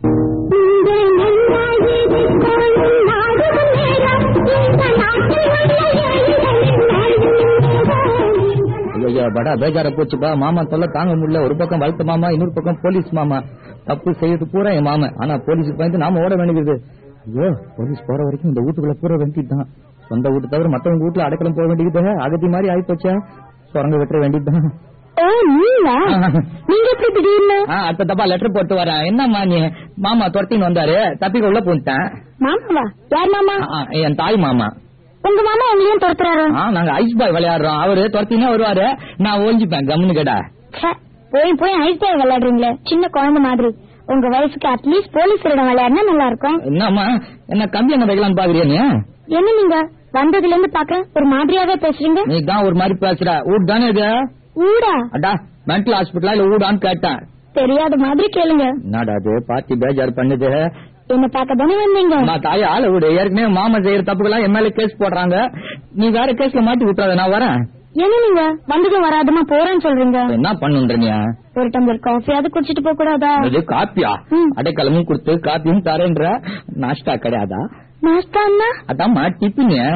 ஐயோ படா பேஜார போச்சுப்பா மாமா தொல்லை தாங்க முடியல ஒரு பக்கம் வளர்த்த மாமா இன்னொரு பக்கம் போலீஸ் மாமா தப்பு செய்யறது பூரா என் மாமன் ஆனா போலீஸுக்கு பயந்து நாம ஓட வேண்டியது ஐயோ போலீஸ் போற வரைக்கும் இந்த வீட்டுக்குள்ள பூரா வேண்டியதுதான் சொந்த வீட்டு தவிர மத்தவங்க வீட்டுல அடைக்கலம் போக வேண்டியது அகதி மாதிரி ஆயி போச்சா சுரங்க வெட்ட வேண்டியதுதான் ஓ நீங்களா நீங்க எப்படி திடீர்னு ஆ, அடுத்த தப்பா லெட்டர் போட்டு வரேன் என்னம்மா நீ மாமா துரத்தின்னு வந்தாரு தப்பிக்க உள்ள போன்ட்டேன் மாமாவா யார் மாமா ஆ, என் தாய் மாமா உங்க மாமா உங்களையும் துரத்துறாரு ஆ, நாங்க ஐஸ் பாய் விளையாடுறோம் அவரு துரத்தினே வருவாரு நான் ஒழிஞ்சுப்பேன் கம்னு கேடா ச்சே, போய் போய் ஐஸ் பாய் விளையாடுறீங்களே சின்ன குழந்தை மாதிரி உங்க வயசுக்கு அட்லீஸ்ட் போலீஸ் இடம் விளையாடினா நல்லா இருக்கும் என்னம்மா என்ன கம்பி என்ன வைக்கலாம்னு பாக்குறியா நீ என்ன நீங்க வந்ததுல இருந்து பாக்க ஒரு மாதிரியாவே பேசுறீங்க நீ தான் ஒரு மாதிரி பேசுற ஊட் தானே இது ஊடா அடா மென்டல் ஹாஸ்பிட்டலா இல்ல ஊடான்னு கேட்டேன் தெரியாத மாதிரி கேளுங்க என்னடா அது பாத்தி பேஜார் பண்ணுது என்ன பார்க்க தானே வந்தீங்க நான் தாய ஆள விடு ஏற்கனவே மாமா செய்யற தப்புக்கெல்லாம் என் மேல கேஸ் போடுறாங்க நீ வேற கேஸ்ல மாட்டி விட்டுறாத நான் வரேன் என்ன நீங்க வந்ததும் வராதமா போறேன்னு சொல்றீங்க என்ன பண்ணுன்ற நீ ஒரு டம்ளர் காஃபியாவது குடிச்சிட்டு போக கூடாதா இது காப்பியா ம். அடைக்கலமும் கொடுத்து காப்பியும் தரேன்ற நாஷ்டா கிடையாதா நாஸ்தான்னா அதாம்மா டிஃபின்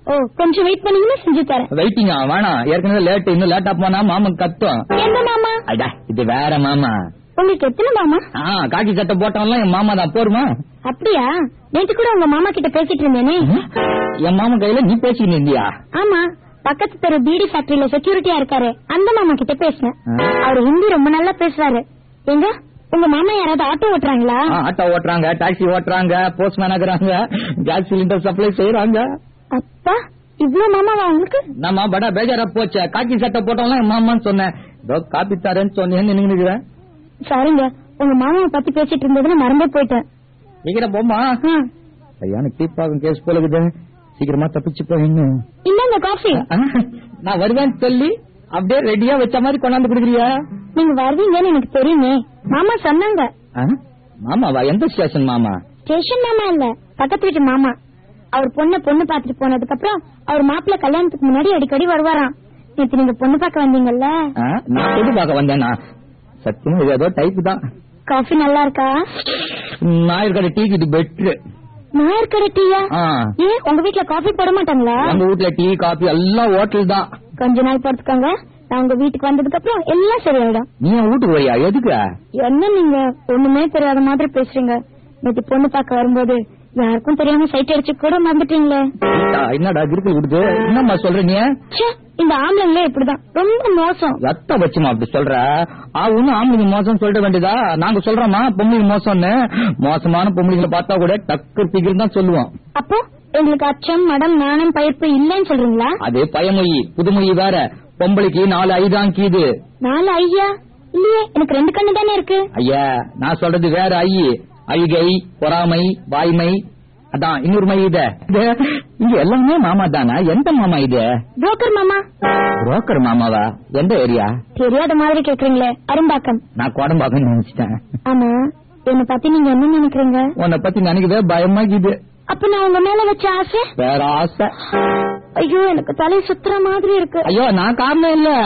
ஓ கொஞ்சம் வெயிட் பண்ணீங்கன்னா செஞ்சு தரேன் வெயிட்டிங்கா வேணாம் ஏற்கனவே லேட் இன்னும் லேட்டா போனா மாமன் கத்தும் எந்த மாமா அடா இது வேற மாமா உங்களுக்கு எத்தனை மாமா ஆ காக்கி சட்டை போட்டவன்லாம் என் மாமா தான் போருமா அப்படியா நேற்று கூட உங்க மாமா கிட்ட பேசிட்டு இருந்தேனே என் மாமன் கையில நீ பேசிக்கிட்டு இருந்தியா ஆமா பக்கத்து தெரு பீடி ஃபேக்டரியில செக்யூரிட்டியா இருக்காரு அந்த மாமா கிட்ட பேசினேன் ஆ. அவர் ஹிந்தி ரொம்ப நல்லா பேசுறாரு எங்க உங்க மாமா யாராவது ஆட்டோ ஓட்டுறாங்களா ஆ, ஆட்டோ ஓட்டுறாங்க டாக்ஸி ஓட்டுறாங்க போஸ்ட்மேன் ஆகுறாங்க கேஸ் சிலிண்டர் சப்ளை செய்யறாங்க அப்பா இவ்ளோ மாமாவா உங்களுக்கு நம்ம படா பேஜாரா போச்சே காக்கி சட்டை போட்டவன்லாம் என் மாமான்னு சொன்னேன் இதோ காப்பி தரேன்னு சொன்னேன்னு நின்னுக்கிறேன் சாரிங்க உங்க மாமாவை பத்தி பேசிட்டு இருந்ததுன்னு மறந்தே போயிட்டேன் சீக்கிரம் போமா ஆ. சரியான டீப்பாகும் கேஸ் போல இருக்குது சீக்கிரமா தப்பிச்சு போயின்னு இந்தாங்க காஃபி நான் வருவேன்னு சொல்லி அப்படியே ரெடியா வச்ச மாதிரி கொண்டாந்து கொடுக்குறியா நீங்க வருவீங்கன்னு எனக்கு தெரியுமே மாமா சொன்னாங்க ஆ? மாமாவா எந்த ஸ்டேஷன் மாமா ஸ்டேஷன் மாமா இல்ல பக்கத்து வீட்டு மாமா அவர் பொண்ண பொண்ணு பாத்துட்டு போனதுக்கு அப்புறம் அவர் மாப்பிள்ள கல்யாணத்துக்கு முன்னாடி அடிக்கடி வருவாராம் நேத்து நீங்க பொண்ணு பார்க்க வந்தீங்கல்ல ஆ? நான் பொது பார்க்க வந்தேனா சத்தியமா இது ஏதோ டைப் தான் காஃபி நல்லா இருக்கா நாயர்கடை டீக்கு இது பெட்ரு நாயர்கடை டீயா ஆ. ஏன் உங்க வீட்ல காஃபி போட மாட்டாங்களா நம்ம வீட்ல டீ காபி எல்லாம் ஹோட்டல் தான் கொஞ்ச நாள் பொறுத்துக்கோங்க நான் உங்க வீட்டுக்கு வந்ததுக்கு அப்புறம் எல்லாம் சரியாயிடும் நீ என் வீட்டுக்கு வரியா எதுக்கு என்ன நீங்க ஒண்ணுமே தெரியாத மாதிரி பேசுறீங்க நேத்து பொண்ணு பார்க்க வரும்போது யாருக்கும் தெரியாம சைட் அடிச்சு கூட மறந்துட்டீங்களே ஆ, என்னடா கிறுக்கு கொடுத்து என்னம்மா சொல்ற நீ ச்சே, இந்த ஆம்பளைங்களே இப்படிதான் ரொம்ப மோசம் ரத்த வச்சுமா அப்படி சொல்ற ஆ ஒன்னும் ஆம்பளைங்க மோசம் சொல்லிட வேண்டியதா நாங்க சொல்றோமா பொம்பளைங்க மோசம்னு மோசமான பொம்பளைங்களை பார்த்தா கூட டக்கு பிகிர் தான் சொல்லுவோம் அப்போ எங்களுக்கு அச்சம் மடம் நாணம் பயிர்ப்பு இல்லைன்னு சொல்றீங்களா அது பயமொழி புதுமொழி வேற பொம்பளைக்கு நாலு ஐதான் கீது நாலு ஐயா இல்லையே எனக்கு ரெண்டு கண்ணு தானே இருக்கு ஐயா நான் சொல்றது வேற ஐ அழுகை பொறாமை வாய்மை அதான் இன்னொரு மை இது இது, இங்க எல்லாமே மாமா தானா எந்த மாமா இது புரோக்கர் மாமா புரோக்கர் மாமாவா எந்த ஏரியா தெரியாத மாதிரி கேக்குறீங்களே அரும்பாக்கம் நான் கோடம்பாக்கன்னு நினைச்சிட்டேன் ஆமா என்ன பத்தி நீங்க என்ன நினைக்கிறீங்க உன்னை பத்தி நினைக்கவே பயமாக்குது அப்ப நான் உங்க மேல வச்ச ஆசை வேற ஆசை ஐயோ எனக்கு தலை சுத்துற மாதிரி இருக்கு ஐயோ நான் காரணம் இல்ல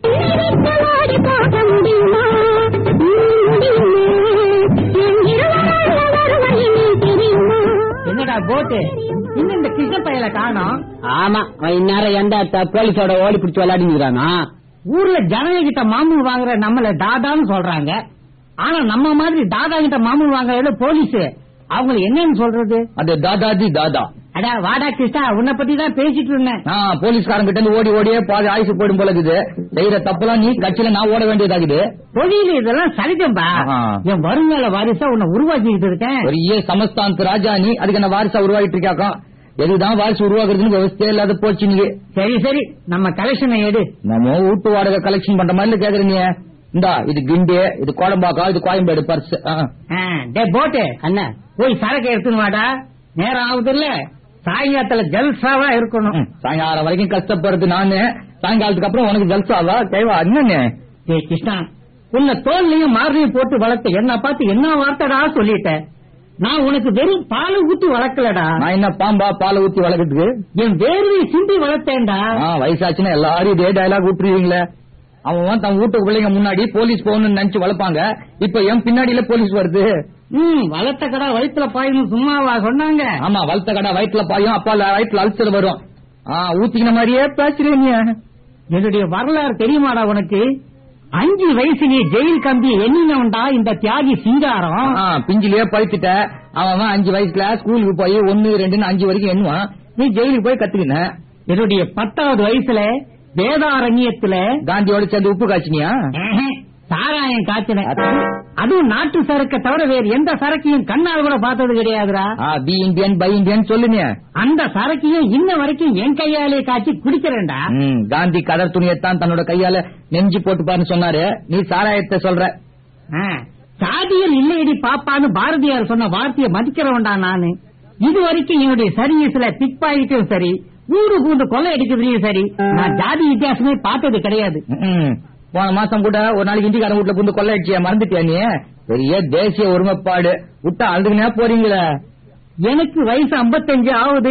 என்னடா போட்டு இன்னும் இந்த கிருஷ்ண பையல காணோம் ஆமா அவன் இந்நேரம் எந்த த- போலீஸோட ஓடி பிடிச்சு விளையாடிங்கிறானா ஊர்ல ஜனங்க கிட்ட மாமூல் வாங்குற நம்மள தாதான்னு சொல்றாங்க ஆனா நம்ம மாதிரி தாதா கிட்ட மாமூல் வாங்குற போலீஸ் அவங்களை என்னன்னு சொல்றது அது தாதாஜி தாதா அடா வாடா கிருஷ்ணா உன்னை பத்தி தான் பேசிட்டு இருந்தேன் நான் போலீஸ்காரன் கிட்ட இருந்து ஓடி ஓடியே பாதி ஆயுசு போயிடும் போல இருக்குது செய்யற தப்புலாம் நீ கட்சியில நான் ஓட வேண்டியதாகுது தொழில் இதெல்லாம் சரிதம்பா ஆஹா. என் வருங்கால வாரிசா உன்னை உருவாக்கிட்டு இருக்கேன் பெரிய சமஸ்தானத்து ராஜா நீ அதுக்கு என்ன வாரிசா உருவாகிட்டு இருக்காக்கா எதுதான் வாரிசு உருவாக்குறதுன்னு விவசாயம் இல்லாத போச்சு நீ சரி சரி நம்ம கலெக்ஷனை எடு நம்ம வீட்டு வாடகை கலெக்ஷன் பண்ற மாதிரி கேக்குறீங்க இந்தா இது கிண்டி இது கோடம்பாக்கா இது கோயம்பேடு பர்ஸ் ஆ, டே போட்டு என்ன போய் சரக்கு எடுத்துன்னு வாடா நேரம் ஆகுது இல்ல சாயங்காலத்துல ஜல்சாவா இருக்கணும் சாயங்காலம் வரைக்கும் கஷ்டப்படுறது நானு சாயங்காலத்துக்கு அப்புறம் உனக்கு ஜல்சாவா கேவா என்னன்னு ஏ கிருஷ்ணா உன்னை தோல்லையும் மார்லையும் போட்டு வளர்த்த என்ன பார்த்து என்ன வார்த்தைடா சொல்லிட்டேன் நான் உனக்கு வெறும் பால் ஊத்தி வளர்க்கலடா நான் என்ன பாம்பா பாலை ஊத்தி வளர்க்கறதுக்கு என் வேர்வை சிந்தி வளர்த்தேன்டா ஆ, வயசாச்சுன்னா எல்லாரும் இதே டயலாக் விட்டுருவீங்களே அவன் தன் வீட்டு பிள்ளைங்க முன்னாடி போலீஸ் போகணும்னு நினைச்சு வளர்ப்பாங்க இப்ப என் பின்னாடியில போலீஸ் வருது ம் வளர்த்த கடா வயிற்றுல பாயணும் சும்மாவா சொன்னாங்க ஆமா வளர்த்த கடை வயிற்றுல பாயும் அப்பா வயிற்றுல அல்சர் வரும் ஆ ஊத்திக்கின மாதிரியே பேசுறீங்க என்னுடைய வரலாறு தெரியுமாடா உனக்கு அஞ்சு வயசுலயே ஜெயில் கம்பி எண்ணினவன்டா இந்த தியாகி சிங்காரம் ஆ, பிஞ்சிலேயே பழுத்துட்ட அவன் அவன் அஞ்சு வயசுல ஸ்கூலுக்கு போய் ஒன்னு ரெண்டுன்னு அஞ்சு வரைக்கும் எண்ணுவான் நீ ஜெயிலுக்கு போய் கத்துக்கின என்னுடைய பத்தாவது வயசுல வேதாரண்யத்துல காந்தியோட சேர்ந்து உப்பு காய்ச்சினியா ஆஹா, சாராயம் காய்ச்சினேன் அது? அதுவும் நாட்டு சரக்க தவிர வேறு எந்த சரக்கையும் கண்ணால் கூட பார்த்தது கிடையாதுடா ஆ, பி இந்தியன் பை இந்தியன் சொல்லுங்க அந்த சரக்கையும் இன்ன வரைக்கும் என் கையாலே காய்ச்சி குடிக்கிறேன்டா ம், காந்தி கதர் துணியத்தான் தன்னோட கையால நெஞ்சு போட்டுப்பாருன்னு சொன்னாரு நீ சாராயத்தை சொல்ற ஆ, சாதியில் இல்லையடி பாப்பான்னு பாரதியார் சொன்ன வார்த்தையை மதிக்கிறவன்டா நானு இது வரைக்கும் என்னுடைய சர்வீஸ்ல பிக் பாக்கெட்டும் சரி ஊரு கூண்டு கொள்ளை அடிக்கிறதுலயும் சரி நான் ஜாதி வித்தியாசமே பார்த்தது கிடையாது ம், போன மாசம் கூட ஒரு நாளைக்கு இந்திக்காரன் வீட்டுல புந்து கொள்ளையடிச்சியா மறந்துட்டியா நீ பெரிய தேசிய ஒருமைப்பாடு விட்டா அழுதுனே போறீங்களே எனக்கு வயசு 55 ஆகுது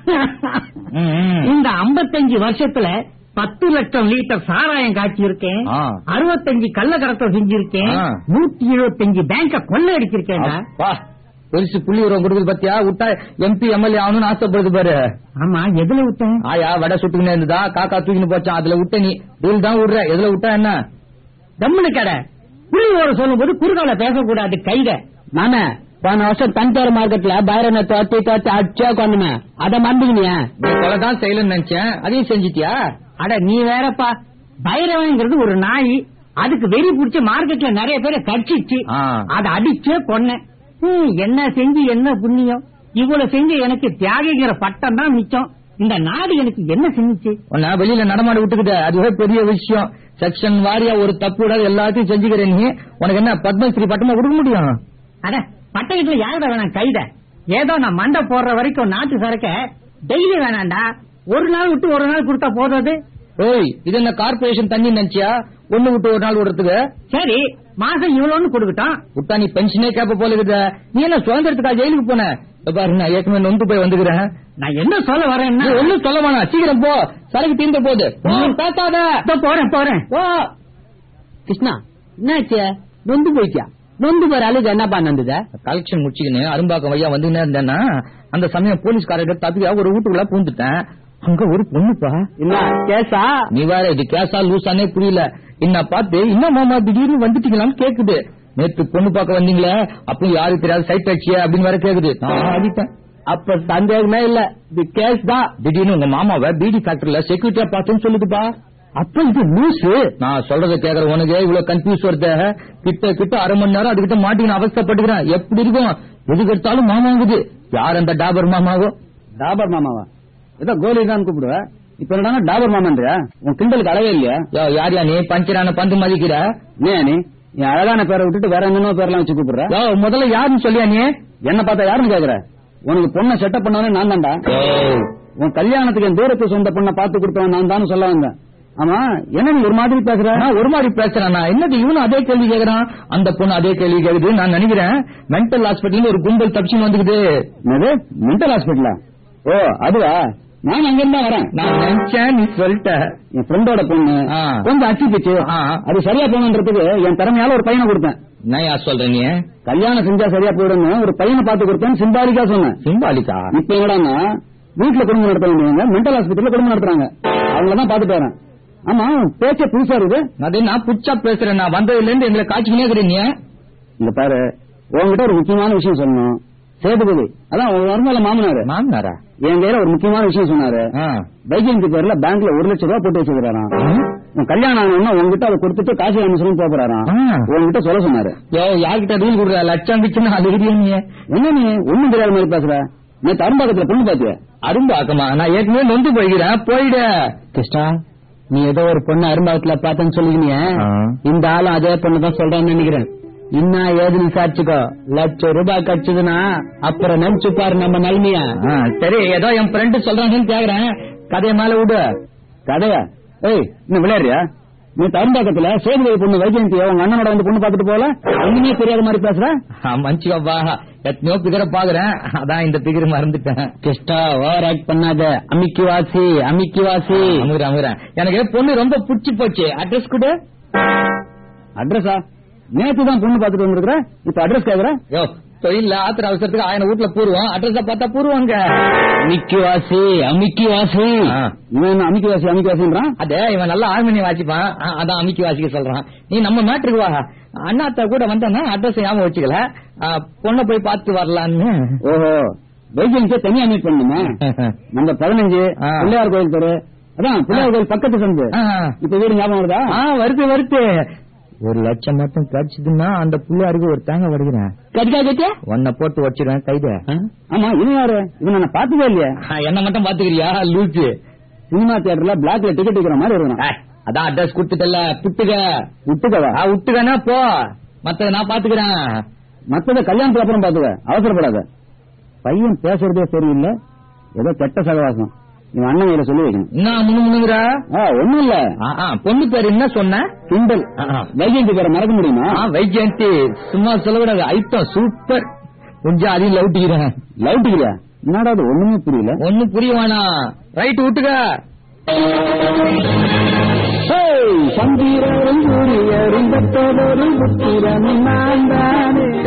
ம், ம். இந்த 55 வருஷத்துல பத்து லட்சம் லிட்டர் சாராயம் காய்ச்சி இருக்கேன் ஆ. அறுபத்தஞ்சு கள்ள கடத்தல் செஞ்சிருக்கேன் ஆ. நூத்தி எழுபத்தஞ்சு பேங்க கொள்ளை அடிச்சிருக்கேன்டா அப்பா, பெருசு புள்ளி உரம் கொடுக்குது பாத்தியா விட்டா எம்பி எம்எல்ஏ ஆகணும்னு ஆசைப்படுது பாரு ஆமா எதுல விட்டேன் ஆயா வடை சுட்டுக்கினே இருந்ததா காக்கா தூக்கின்னு போச்சான் அதுல விட்ட நீ டீல் தான் விடுற எதுல விட்டா என்ன தம்முனு கடை புள்ளி ஓர சொல்லும் போது குறுகால பேசக்கூடாது கைத நானே போன வருஷம் தஞ்சாவூர் மார்க்கெட்ல பைரனை தோத்தி தோத்தி அடிச்சா கொண்டுமே அதை மறந்துக்கினியா நீ கொலை தான் செய்யலன்னு நினைச்சேன் அதையும் செஞ்சிட்டியா அட நீ வேறப்பா பைரவங்கிறது ஒரு நாய் அதுக்கு வெறி புடிச்ச மார்க்கெட்ல நிறைய பேரை கடிச்சிச்சு ஆ. அத அடிச்சே கொன்னேன் ஹம், என்ன செஞ்சு என்ன புண்ணியம் இவ்வளவு செஞ்சு எனக்கு தியாகிங்கிற பட்டம் தான் மிச்சம் இந்த நாடு எனக்கு என்ன செஞ்சுச்சு உன்னை வெளியில நடமாட விட்டுக்கிட்ட அதுவே பெரிய விஷயம் செக்ஷன் வாரியா ஒரு தப்பு விடாத எல்லாத்தையும் செஞ்சுக்கிற நீ உனக்கு என்ன பத்மஸ்ரீ பட்டமா கொடுக்க முடியும் அட பட்டயத்துல யாரோட வேணாம் கைத ஏதோ நான் மண்டை போடுற வரைக்கும் நாட்டு சரக்க டெய்லி வேணாண்டா ஒரு நாள் விட்டு ஒரு நாள் கொடுத்தா போதாது ஓய் இது என்ன கார்பரேஷன் தண்ணி நினைச்சியா ஒண்ணு விட்டு ஒரு நாள் விடுறதுக்கு சரி மாசம் இவ்வளவுன்னு கொடுக்கட்டும் விட்டா நீ பென்ஷனே கேப்ப போல இருக்குது நீ என்ன சுதந்திரத்துக்கா ஜெயிலுக்கு போன இதோ பாரு நான் ஏற்கனவே நொந்து போய் வந்துக்கிறேன் நான் என்ன சொல்ல நீ வரேன்னா ஒண்ணும் சொல்ல வேணாம் சீக்கிரம் போ சரக்கு தீர்ந்த போகுது போ, பேசாத இதோ போறேன் போறேன் போ. கிருஷ்ணா என்னாச்சு நொந்து போயிட்டியா நொந்து போற அழுது என்னப்பா நந்தது கலெக்ஷன் முடிச்சுக்கின்னு அரும்பாக்கம் வையா வந்துன்னே இருந்தேன்னா அந்த சமயம் போலீஸ்காரர்கிட்ட தப்பியா ஒரு வீட்டுக்குள்ள பூந்துட்டேன் அங்க ஒரு பொண்ணுப்பா என்ன கேசா நீ வேற இது கேஸா லூசானே புரியல என்ன பார்த்து என்ன மாமா திடீர்னு வந்துட்டீங்களான்னு கேக்குது நேத்து பொண்ணு பார்க்க வந்தீங்களே அப்போ யாருக்கு தெரியாது சைட் அடிச்சிய அப்படின்னு வேற கேக்குது நான் ஆடிட்டேன் அப்ப சந்தேகமே இல்ல இது கேஸ் தான் திடீர்னு உங்க மாமாவை பிடி ஃபேக்டரியில செக்யூரிட்டியா பார்த்தேன்னு சொல்லுதுப்பா அப்ப இது லூசு நான் சொல்றத கேக்குற உனக்கு இவ்வளவு கன்ஃபியூஸ் வருது கிட்ட கிட்ட அரை மணி நேரம் அதுகிட்ட மாட்டின்னு அவஸ்தைப்பட்டுக்கிறேன் எப்படி இருக்கும் எதுக்கு எடுத்தாலும் மாமாங்குது யார் அந்த டாபர் மாமாவோ டாபர் மாமாவா ஏதோ கோலி தான் கூப்பிடுவ இப்ப என்னடா டாபர் மாமான்றியா உன் கிண்டலுக்கு அளவே இல்லையா யோ, யார் யா நீ பஞ்சரான பந்து மதிக்கிற நீ நீ நீ அழகான பேரை விட்டுட்டு வேற என்னென்ன பேர்லாம் வச்சு கூப்பிடுற யோ, முதல்ல யாருன்னு சொல்லியா நீ என்ன பார்த்தா யாருன்னு கேக்குற உனக்கு பொண்ணை செட்டப் பண்ணவனே நான் தான்டா உன் கல்யாணத்துக்கு என் தூரத்து சொந்த பொண்ணை பார்த்து கொடுத்தவன் நான் தான் சொல்ல வந்தேன் ஆமா என்ன நீ ஒரு மாதிரி பேசுற நான் ஒரு மாதிரி பேசுறேன் நான் என்னது இவனும் அதே கேள்வி கேக்குறான் அந்த பொண்ணு அதே கேள்வி கேக்குது நான் நினைக்கிறேன் மென்டல் ஹாஸ்பிட்டல் ஒரு கும்பல் தப்பிச்சுன்னு வந்துக்குது என்னது மென்டல் ஹாஸ்பிட்டலா ஓ அதுவா நான் அங்க இருந்தா வரேன் நான் நினைச்சேன் நீ சொல்லிட்ட என் ஃப்ரெண்டோட பொண்ணு ஆ. கொஞ்சம் அச்சு பிச்சு ஆ. அது சரியா போகணுன்றதுக்கு என் திறமையால ஒரு பையனை கொடுத்தேன் நான் யார் சொல்ற நீ கல்யாணம் செஞ்சா சரியா போயிடும்னு ஒரு பையனை பார்த்து கொடுத்தேன் சிம்பாலிக்கா சொன்னேன் சிம்பாலிக்கா இப்ப என்னடான்னா வீட்டுல குடும்பம் நடத்த வேண்டியவங்க மென்டல் ஹாஸ்பிட்டல்ல குடும்பம் நடத்துறாங்க அவங்கள தான் பாத்துட்டு வரேன் ஆமா பேச்ச புதுசா இருக்கு அது நான் புச்சா பேசுறேன் நான் வந்ததுல இருந்து எங்களை காய்ச்சிக்கினே இருக்கிறேன் நீ இங்க பாரு உங்ககிட்ட ஒரு முக்கியமான விஷயம் சொல்லணும் சேதுபதி அதான் உங்க வருமால மாமனாரு மாமனாரா என் கையில ஒரு முக்கியமான விஷயம் சொன்னாரு ஆ. வைஜெயந்தி பேர்ல பேங்க்ல ஒரு லட்சம் ரூபாய் போட்டு வச்சுக்கிறாராம் உன் கல்யாணம் ஆகணும்னா உங்ககிட்ட அதை கொடுத்துட்டு காசி ராமேஸ்வரம் போக போறாராம் ஆ. உங்ககிட்ட சொல்ல சொன்னாரு யோ யார்கிட்ட ரூல் கொடுக்குற லட்சம் பிச்சுன்னு அது இருக்கிறீ நீ என்ன நீ ஒண்ணும் தெரியாத மாதிரி பேசுற நேத்து அரும்பாக்கத்துல பொண்ணு பாத்தியா அரும்பாக்கமா நான் ஏற்கனவே நொந்து போய்கிறேன் போயிடு கிருஷ்ணா நீ ஏதோ ஒரு பொண்ணு அரும்பாக்கத்துல பார்த்தேன்னு சொல்லிக்கினிய ஆ. இந்த ஆளும் அதே பொண்ணு தான் சொல்றான்னு நினைக்கிறேன் இன்னா ஏதுன்னு விசாரிச்சுக்கோ லட்சம் ரூபாய் கடிச்சதுன்னா அப்புறம் நினைச்சு பாரு நம்ம நிலைமையா ஆ, சரி ஏதோ என் ஃப்ரெண்டு சொல்றாங்கன்னு கேக்குறேன் கதையை மேல விடு கதையா ஏய் இன்னும் விளையாடுறியா நீ தரும்பாக்கத்துல சேதுபதி பொண்ணு வைஜெயந்திய உங்க அண்ணனோட வந்து பொண்ணு பார்த்துட்டு போல ஒண்ணுமே தெரியாத மாதிரி பேசுற மஞ்சுவா எத்தனையோ பிகர பாக்குறேன் அதான் இந்த பிகர் மறந்துட்டேன் கிருஷ்ணா ஓவர் ஆக்ட் பண்ணாத அமிக்கி வாசி அமிக்கி வாசி அமுகிறேன் அமுகிறேன் எனக்கு பொண்ணு ரொம்ப புடிச்சு போச்சு அட்ரஸ் கொடு அட்ரஸா நேத்து தான் பொண்ணு பார்த்துட்டு வந்திருக்கிற இப்ப அட்ரஸ் கேக்குற யோ தொழில ஆத்திர அவசரத்துக்கு ஆயிரம் வீட்டுல பூர்வம் அட்ரஸ் பார்த்தா பூர்வங்க அமிக்கி வாசி அமிக்கி வாசி ஆ. இவன் என்ன அமிக்கி வாசி அமிக்கி வாசின்றான் அதே இவன் நல்லா ஆழ்மணி வாசிப்பான் ஆ, அதான் அமிக்கி வாசிக்க சொல்றான் நீ நம்ம மேட்ருக்கு வா அண்ணாத்த கூட வந்தானா அட்ரஸ் ஞாபகம் வச்சுக்கல ஆ, பொண்ணை போய் பார்த்து வரலான்னு ஓஹோ வைஜெயந்திய தனியா மீட் பண்ணுமே நம்ம பதினஞ்சு ஆ. பிள்ளையார் கோயில் தெரு அதான் பிள்ளையார் கோயில் பக்கத்து சந்து ஆ. இப்ப வீடு ஞாபகம் வருதா ஆ வருது வருது ஒரு லட்சம் மட்டும் கிடைச்சதுன்னா அந்த புள்ளையாருக்கு ஒரு தேங்காய் வடிக்கிறேன் கடிக்கா கட்டியா உன்னை போட்டு வச்சிருவேன் கைத ஆமா இவன் யாரு இவன் நான் பார்த்ததே இல்லையா என்ன மட்டும் பாத்துக்கிறியா லூச்சு சினிமா தியேட்டர்ல பிளாக்ல டிக்கெட் விக்கிற மாதிரி இருக்கிறான் ஏய், அதான் அட்ரஸ் கொடுத்துட்டல புட்டுக விட்டுக்கவா ஆ, விட்டுக்கனா போ மத்தத நான் பாத்துக்கிறேன் மத்தத கல்யாணத்துக்கு அப்புறம் பாத்துக்க அவசரப்படாத பையன் பேசுறதே சரியில்லை ஏதோ கெட்ட சகவாசம் இவன் அண்ணன் கையில சொல்லி வைக்கணும் என்ன முன்னு முன்னுங்கிற ஆ, ஒண்ணும் இல்ல பொண்ணு பேர் என்ன சொன்ன கிண்டல் ஆ, ஆ. வைஜெயந்தி பேரை மறக்க முடியுமா ஆ, வைஜெயந்தி சும்மா சொல்லக்கூடாது ஐட்டம் சூப்பர் கொஞ்சம் அதையும் லவுட்டிக்கிறேன் லவ் டிகிரியா என்னடா அது ஒண்ணுமே புரியல ஒண்ணும் புரிய வேணாம் ரைட் விட்டுக்க சந்திரரும் சூரியரும் பெற்றதொரு புத்திரனும் நான் தானே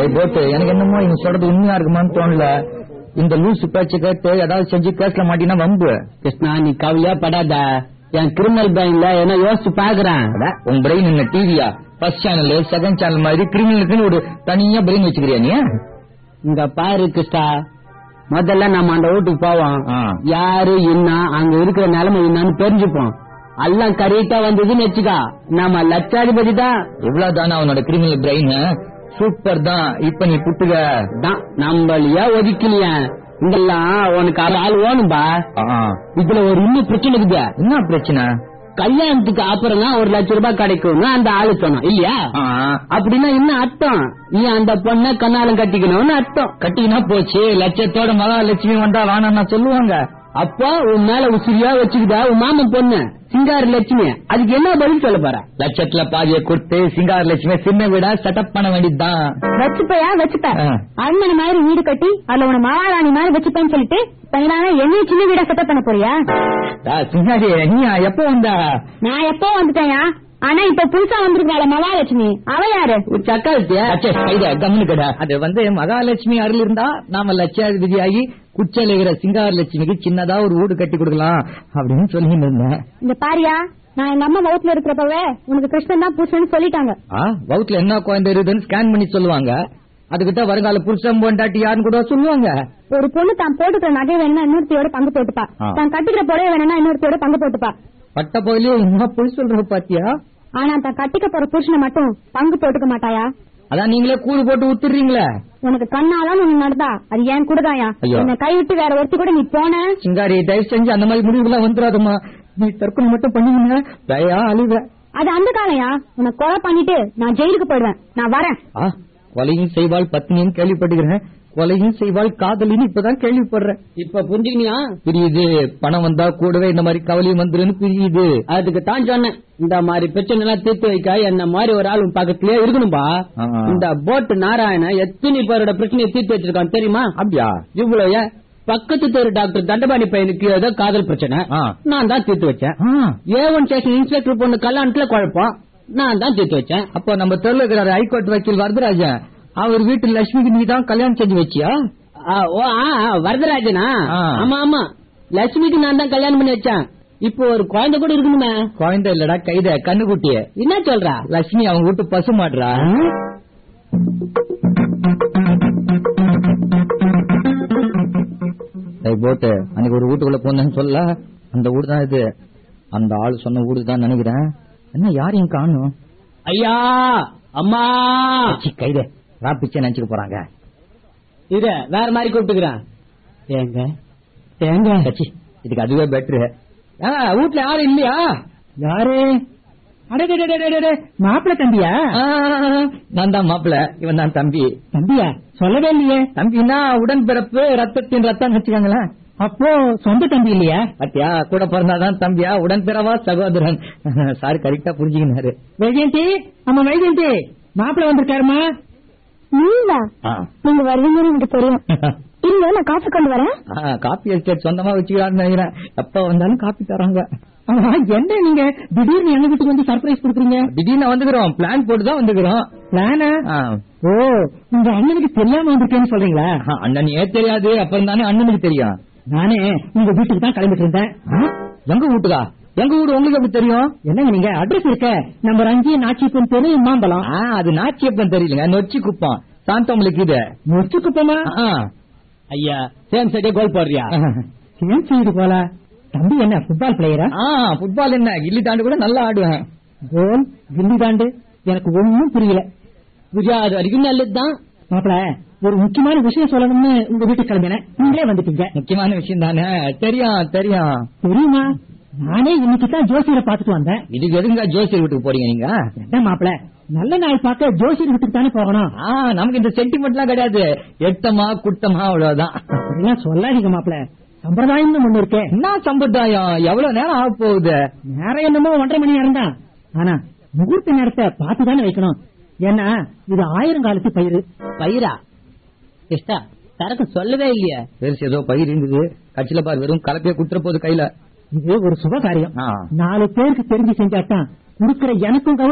டேய் போட்டு எனக்கு என்னமோ இவங்க சொல்றது உண்மையா இருக்குமான்னு தோணல இந்த லூசு பேச்சு கேட்டு ஏதாவது செஞ்சு கேஸ்ல மாட்டினா வம்பு கிருஷ்ணா நீ கவலையா படாத என் கிரிமினல் பேங்க்ல என்ன யோசிச்சு பாக்குறேன் அட, உன் பிரெயின் என்ன டிவியா ஃபர்ஸ்ட் சேனல் செகண்ட் சேனல் மாதிரி கிரிமினலுக்குன்னு ஒரு தனியா பிரெயின் வச்சுக்கிறியா நீ இங்க பாரு கிருஷ்ணா முதல்ல நம்ம அந்த வீட்டுக்கு போவோம் ஆ. யாரு என்ன அங்க இருக்கிற நிலைமை என்னன்னு தெரிஞ்சுப்போம் எல்லாம் கரெக்டா வந்ததுன்னு வச்சுக்கா நம்ம லட்சாதிபதி தான் இவ்வளவு தானே அவனோட கிரிமினல் பிரெயின் சூப்பர் தான் இப்ப நீ புட்டுக தான் நம்மளையா ஒதுக்கலையா இங்கெல்லாம் உனக்கு ஆள் ஆள் வேணும்பா ஆ, இதுல ஒரு இன்னும் பிரச்சனை இருக்குது என்ன பிரச்சனை கல்யாணத்துக்கு அப்புறம் தான் ஒரு லட்சம் ரூபாய் கிடைக்கும்னு அந்த ஆளு சொன்னோம் இல்லையா ஆ, அப்படின்னா என்ன அர்த்தம் நீ அந்த பொண்ணை கண்ணாலம் கட்டிக்கணும்னு அர்த்தம் கட்டினா போச்சு லட்சத்தோட மகாலட்சுமி வந்தா வேணாம்னா சொல்லுவாங்க அப்போ உன் மேல உசிரியா வச்சுக்கிட்டா உன் மாமன் பொண்ணு சிங்கார லட்சுமி அதுக்கு என்ன பதில் சொல்ல போற லட்சத்துல பாதிய கொடுத்து சிங்கார லட்சுமி சின்ன வீடா செட்டப் பண்ண வேண்டியதுதான் வச்சுப்பயா வச்சுப்ப ஆ. அரண்மனை மாதிரி வீடு கட்டி அதுல உன மகாராணி மாதிரி வச்சுப்பேன்னு சொல்லிட்டு தனியான என்னையும் சின்ன வீடா செட்டப் பண்ண போறியா டா, சிங்காரி நீ எப்போ வந்தா நான் எப்போ வந்துட்டேயா ஆனா இப்ப புதுசா வந்திருக்காள மகாலட்சுமி அவ யாரு சக்காலத்தியா அச்சே, கைத, கம்முனு கடா. அது வந்து மகாலட்சுமி அருள் இருந்தா நாம லட்சாதிபதி ஆகி குச்சல் இருக்கிற சிங்கார லட்சுமிக்கு சின்னதா ஒரு வீடு கட்டி கொடுக்கலாம் அப்படின்னு சொல்லி இருந்தேன் இந்த பாரியா நான் எங்க அம்மா வகுத்துல இருக்கிறப்பவே உனக்கு கிருஷ்ணன் தான் புருஷன் சொல்லிட்டாங்க ஆ, வவுத்துல என்ன குழந்தை இருக்குதுன்னு ஸ்கேன் பண்ணி சொல்லுவாங்க அதுகிட்ட வருங்கால புருஷன் பொண்டாட்டி யாருன்னு கூட சொல்லுவாங்க ஒரு பொண்ணு தான் போட்டுக்கிற நகை வேணும்னா இன்னொருத்தையோட பங்கு போட்டுப்பா ஆ. தான் கட்டிக்கிற புடவை வேணும்னா இன்னொருத்தையோட பங்கு போட்டுப்பா பட்ட போயிலே என்ன பொய் சொல்ற பாத்தியா ஆனா தான் கட்டிக்க போற புருஷனை மட்டும் பங்கு போட்டுக்க மாட்டாயா அதான் நீங்களே கூடு போட்டு உத்துறீங்களே உனக்கு கண்ணாதான் உனக்கு நடந்தா அது ஏன் கூடதாயா ஐயோ. என்ன கைவிட்டு வேற ஒருத்தி கூட நீ போன சிங்காரி தயவு செஞ்சு அந்த மாதிரி முடிவுலாம் வந்துடாதம்மா நீ தற்கொலை மட்டும் பண்ணுவீங்க தயா அழிவ அது அந்த காலையா உன்னை கொலை பண்ணிட்டு நான் ஜெயிலுக்கு போயிடுவேன் நான் வரேன் ஆ, கொலையும் செய்வாள் பத்னியும் கேள்விப்பட்டுக்கிறேன் கொலையும் செய்வாள் காதலின்னு இப்பதான் கேள்விப்படுறேன் இப்ப புரிஞ்சுக்கினியா புரியுது பணம் வந்தா கூடவே இந்த மாதிரி கவலையும் வந்துருன்னு புரியுது அதுக்கு தான் சொன்னேன் இந்த மாதிரி பிரச்சனை எல்லாம் தீர்த்து வைக்க என்ன மாதிரி ஒரு ஆள் உன் பக்கத்துலயே இருக்கணும்பா ஆ. இந்த போட்டு நாராயண எத்தனை பேரோட பிரச்சனையை தீர்த்து வச்சிருக்கான் தெரியுமா அப்படியா இவ்வளவு ஏன்? பக்கத்து தெரு டாக்டர் தண்டபாணி பையனுக்கு ஏதோ காதல் பிரச்சனை ஆ. நான் தான் தீர்த்து வச்சேன் ஆ, ஏவன் ஸ்டேஷன் இன்ஸ்பெக்டர் பொண்ணு கல்யாணத்துல குழப்பம் நான் தான் தீர்த்து வச்சேன் அப்போ நம்ம தெருல இருக்கிற ஹைகோர்ட் வக்கீல் வரதராஜன் அவர் வீட்டு லட்சுமிக்கு நீ தான் கல்யாணம் செஞ்சு வச்சியா ஆ, ஓ ஆ, ஆ, வரதராஜனா ஆ. ஆமா ஆமா லட்சுமிக்கு நான் தான் கல்யாணம் பண்ணி வச்சேன் இப்போ ஒரு குழந்தை கூட இருக்கணுமே குழந்தை இல்லடா கைத கண்ணுக்குட்டிய என்ன சொல்றா லட்சுமி அவங்க வீட்டு பசு மாடுறா டேய் போட்டு அன்னைக்கு ஒரு வீட்டுக்குள்ள போனேன்னு சொல்ல அந்த வீடு தான் இது அந்த ஆள் சொன்ன வீடு தான் நினைக்கிறேன் என்ன யாரையும் காணும் ஐயா அம்மா கைத ராப்பிச்சை நினைச்சுக்க போறாங்க இத வேற மாதிரி கூப்பிட்டுக்கிறேன் ஏங்க ஏங்க கச்சி இதுக்கு அதுவே பெட்ரு வீட்டுல யாரும் இல்லையா யாரு அடடே மாப்பிள்ள தம்பியா ஆ, நான் தான் மாப்பிள்ள இவன் தான் தம்பி தம்பியா சொல்லவே இல்லையே தம்பின்னா உடன்பிறப்பு ரத்தத்தின் ரத்தம் வச்சுக்கோங்களேன் அப்போ சொந்த தம்பி இல்லையா அத்தியா கூட பிறந்தாதான் தம்பியா உடன்பிறவா சகோதரன் சார் கரெக்டா புரிஞ்சுக்கினாரு வைஜெயந்தி ஆமா வைஜெயந்தி மாப்பிள்ள வந்திருக்காருமா நீங்களா ஆ. நீங்க வருவீங்கன்னு எனக்கு தெரியும் இல்ல நான் காசு கொண்டு வரேன் ஆ, காப்பி எஸ்டேட் சொந்தமா வச்சுக்கலாம்னு நினைக்கிறேன் எப்ப வந்தாலும் காப்பி தராங்க ஆமா என்ன நீங்க திடீர்னு எங்க வீட்டுக்கு வந்து சர்ப்ரைஸ் கொடுக்குறீங்க திடீர்னு வந்துக்கிறோம் பிளான் போட்டு தான் வந்துக்கிறோம் பிளானா ஆ. ஓ உங்க அண்ணனுக்கு தெரியாம வந்திருக்கேன்னு சொல்றீங்களா ஆ, அண்ணனையே தெரியாது அப்புறம் தானே அண்ணனுக்கு தெரியும் நானே உங்க வீட்டுக்கு தான் கிளம்பிட்டு இருந்தேன் ஆ? எங்க வீட்டுக்கா எங்க வீடு உங்களுக்கு எப்படி தெரியும் என்னங்க நீங்க அட்ரஸ் இருக்க நம்பர் அஞ்சு நாச்சிப்பன் தெரு மாம்பழம் ஆ, அது நாச்சியப்பன் தெரியலங்க நொச்சி குப்பம் சாந்தமலுக்கு இது முடிச்சு குப்பமா ஆ. ஐயா சேம் சைடே கோல் போடுறியா ஏன் செய்து போல தம்பி என்ன ஃபுட்பால் பிளேயரா ஆ ஃபுட்பால் என்ன கில்லி தாண்டு கூட நல்லா ஆடுவேன் கோல் கில்லி தாண்டு எனக்கு ஒண்ணும் புரியல புரியாது வரைக்கும் நல்லதுதான் மாப்பிள ஒரு முக்கியமான விஷயம் சொல்லணும்னு உங்க வீட்டுக்கு கிளம்பினேன் நீங்களே வந்துட்டீங்க முக்கியமான விஷயம் தானே தெரியும் தெரியும் தெரியுமா நானே இன்னைக்கு தான் ஜோசியரை பார்த்துட்டு வந்தேன் இதுக்கு எதுங்க ஜோசியர் வீட்டுக்கு போறீங்க நீங்க என்ன மாப்பிள நல்ல நாள் பார்க்க ஜோசியர் வீட்டுக்கு தானே போகணும் ஆ நமக்கு இந்த சென்டிமெண்ட்லாம் கிடையாது எட்டமா குட்டமா அவ்வளவுதான் அப்படிலாம் சொல்லாதீங்க மாப்பிள சம்பிரதாயம்னு ஒண்ணு இருக்கே என்ன சம்பிரதாயம் எவ்வளவு நேரம் ஆக போகுது நேரம் என்னமோ ஒன்றரை மணி நேரம் தான் ஆனா முகூர்த்த நேரத்தை பார்த்து தானே வைக்கணும் ஏன்னா இது ஆயிரம் காலத்து பயிர் பயிரா கிருஷ்ணா சரக்கு சொல்லவே இல்லையே பெருசு ஏதோ பயிர் இருந்தது கட்சியில பாரு வெறும் கலப்பைய குத்துற போது கையில இது ஒரு சுப காரியம் ஆ. நாலு பேருக்கு தெரிஞ்சு செஞ்சாதான் குடுக்கிற எனக்கும் கௌரவம்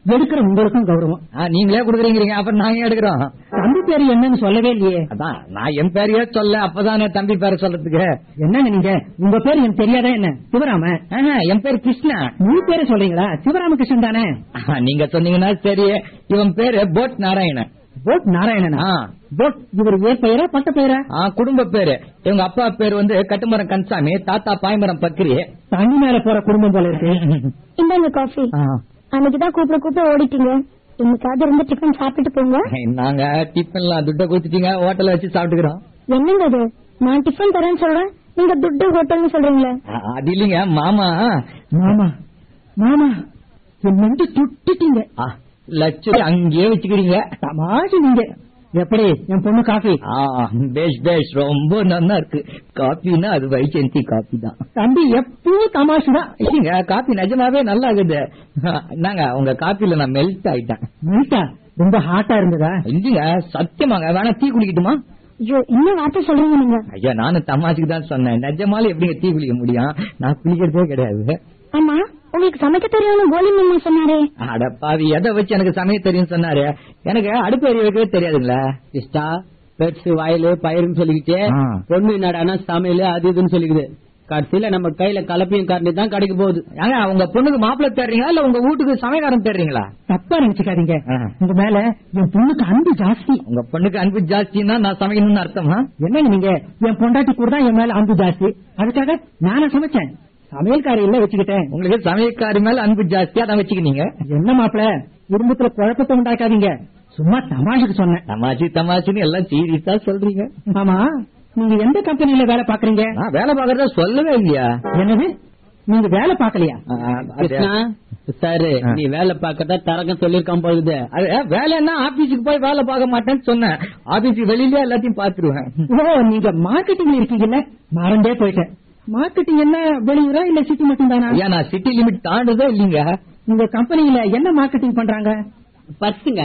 எடுக்கிற உங்களுக்கும் கௌரவம் ஆ, நீங்களே குடுக்குறீங்க அப்புறம் நாங்க எடுக்கிறோம் தம்பி பேரு என்னன்னு சொல்லவே இல்லையே அதான் நான் என் பேரையே சொல்ல அப்பதானே தம்பி பேரை சொல்றதுக்கு என்னங்க நீங்க உங்க பேரு எனக்கு தெரியாதா என்ன சிவராம ஆஹா, என் பேர் கிருஷ்ணா முழு பேரை சொல்றீங்களா சிவராமகிருஷ்ணன் தானே ஆஹா, நீங்க சொன்னீங்கன்னா சரி இவன் பேரு போட் நாராயணன் போட் நாராயணனா ஆ. போட் இவர் ஏர் பெயரா பட்ட பெயரா ஆ, குடும்ப பேரு இவங்க அப்பா பேர் வந்து கட்டுமரம் கன்சாமி தாத்தா பாய்மரம் பக்கிரி தண்ணி மேல போற குடும்பம் போல இருக்கு இந்தாங்க காஃபி அன்னைக்குதான் கூப்பிட கூப்பிட ஓடிட்டீங்க இன்னைக்காவது இருந்து டிஃபன் சாப்பிட்டு போங்க நாங்க டிஃபன்லாம் துட்ட கொடுத்துட்டீங்க ஹோட்டல்ல வச்சு சாப்பிட்டுக்கிறோம் என்னங்க அது நான் டிஃபன் தரேன்னு சொல்றேன் நீங்க துட்டு ஹோட்டல்னு சொல்றீங்களே ஆ, அது இல்லைங்க மாமா மாமா மாமா என் நண்டு துட்டிட்டீங்க ஆ, லட்சம் அங்கேயே வச்சுக்கிறீங்க தமாஷு நீங்க எப்படி என் பொண்ணு காஃபி ஆ, பேஷ் பேஷ் ரொம்ப நல்லா இருக்கு காபின்னா அது வைஜெயந்தி காபி தான் தம்பி எப்பவும் தமாஷு தான் இல்லைங்க காபி நிஜமாவே நல்லா இருக்குது என்னங்க உங்க காபில நான் மெல்ட் ஆயிட்டேன் மெல்ட்டா ரொம்ப ஹாட்டா இருந்ததா இல்லைங்க சத்தியமாங்க வேணா டீ குடிக்கட்டுமா ஐயோ என்ன வார்த்தை சொல்றீங்க நீங்க ஐயா நானும் தமாஷுக்கு தான் சொன்னேன் நிஜமால எப்படிங்க டீ குளிக்க முடியும் நான் குளிக்கிறதே கிடையாது ஆமா உங்களுக்கு சமைக்க தெரியும்னு கோலி மாமா சொன்னாரே அட பாவி எதை வச்சு எனக்கு சமைய தெரியும் சொன்னாரு எனக்கு அடுப்பு எரிய வைக்கவே தெரியாதுங்களா இஷ்டா பெட்ஸ் வயலு பயிருன்னு சொல்லிக்கிட்டு ஆ. பொண்ணு என்னடானா சமையல் அது இதுன்னு சொல்லிக்குது கடைசியில நம்ம கையில கலப்பையும் கரண்டி தான் கிடைக்க போகுது ஏங்க உங்க பொண்ணுக்கு மாப்பிள்ளை தேடுறீங்களா இல்ல உங்க வீட்டுக்கு சமயக்காரன் தேடுறீங்களா தப்பா நினைச்சுக்காதீங்க ஆ. உங்க மேல என் பொண்ணுக்கு அன்பு ஜாஸ்தி உங்க பொண்ணுக்கு அன்பு ஜாஸ்தின்னா நான் சமைக்கணும்னு அர்த்தமா என்னங்க நீங்க என் பொண்டாட்டி கூட தான் என் மேல அன்பு ஜாஸ்தி அதுக்காக நானா சமைச்சேன் சமையல்காரி இல்ல வச்சுக்கிட்டேன் உங்களுக்கு சமயக்காரி மேல அன்பு ஜாஸ்தியா தான் வச்சுக்கினீங்க என்ன மாப்பிள குடும்பத்துல குழப்பத்தை உண்டாக்காதீங்க சும்மா தமாஷுக்கு சொன்னேன் தமாஷி தமாஷின்னு எல்லாம் சீரியஸா சொல்றீங்க ஆமா நீங்க எந்த கம்பெனில வேலை பாக்குறீங்க நான் வேலை பாக்குறத சொல்லவே இல்லையா என்னது நீங்க வேலை பாக்கலையா ஆ, அது- கிருஷ்ணா சாரு ஆ. நீ வேலை பார்க்கறதா தரகம் சொல்லிருக்கான் போகுது அது வேலைன்னா ஆபீஸுக்கு போய் வேலை பார்க்க மாட்டேன்னு சொன்னேன் ஆபீஸுக்கு வெளியிலே எல்லாத்தையும் பாத்துருவேன் ஓ நீங்க மார்க்கெட்டிங்ல இருக்கீங்கல்ல மறந்தே போயிட்டேன் மார்க்கெட்டிங் என்ன வெளியூரா இல்ல சிட்டி மட்டும் தானா ஐயா நான் சிட்டி லிமிட் தாண்டுதே இல்லீங்க உங்க கம்பெனில என்ன மார்க்கெட்டிங் பண்றாங்க பர்சுங்க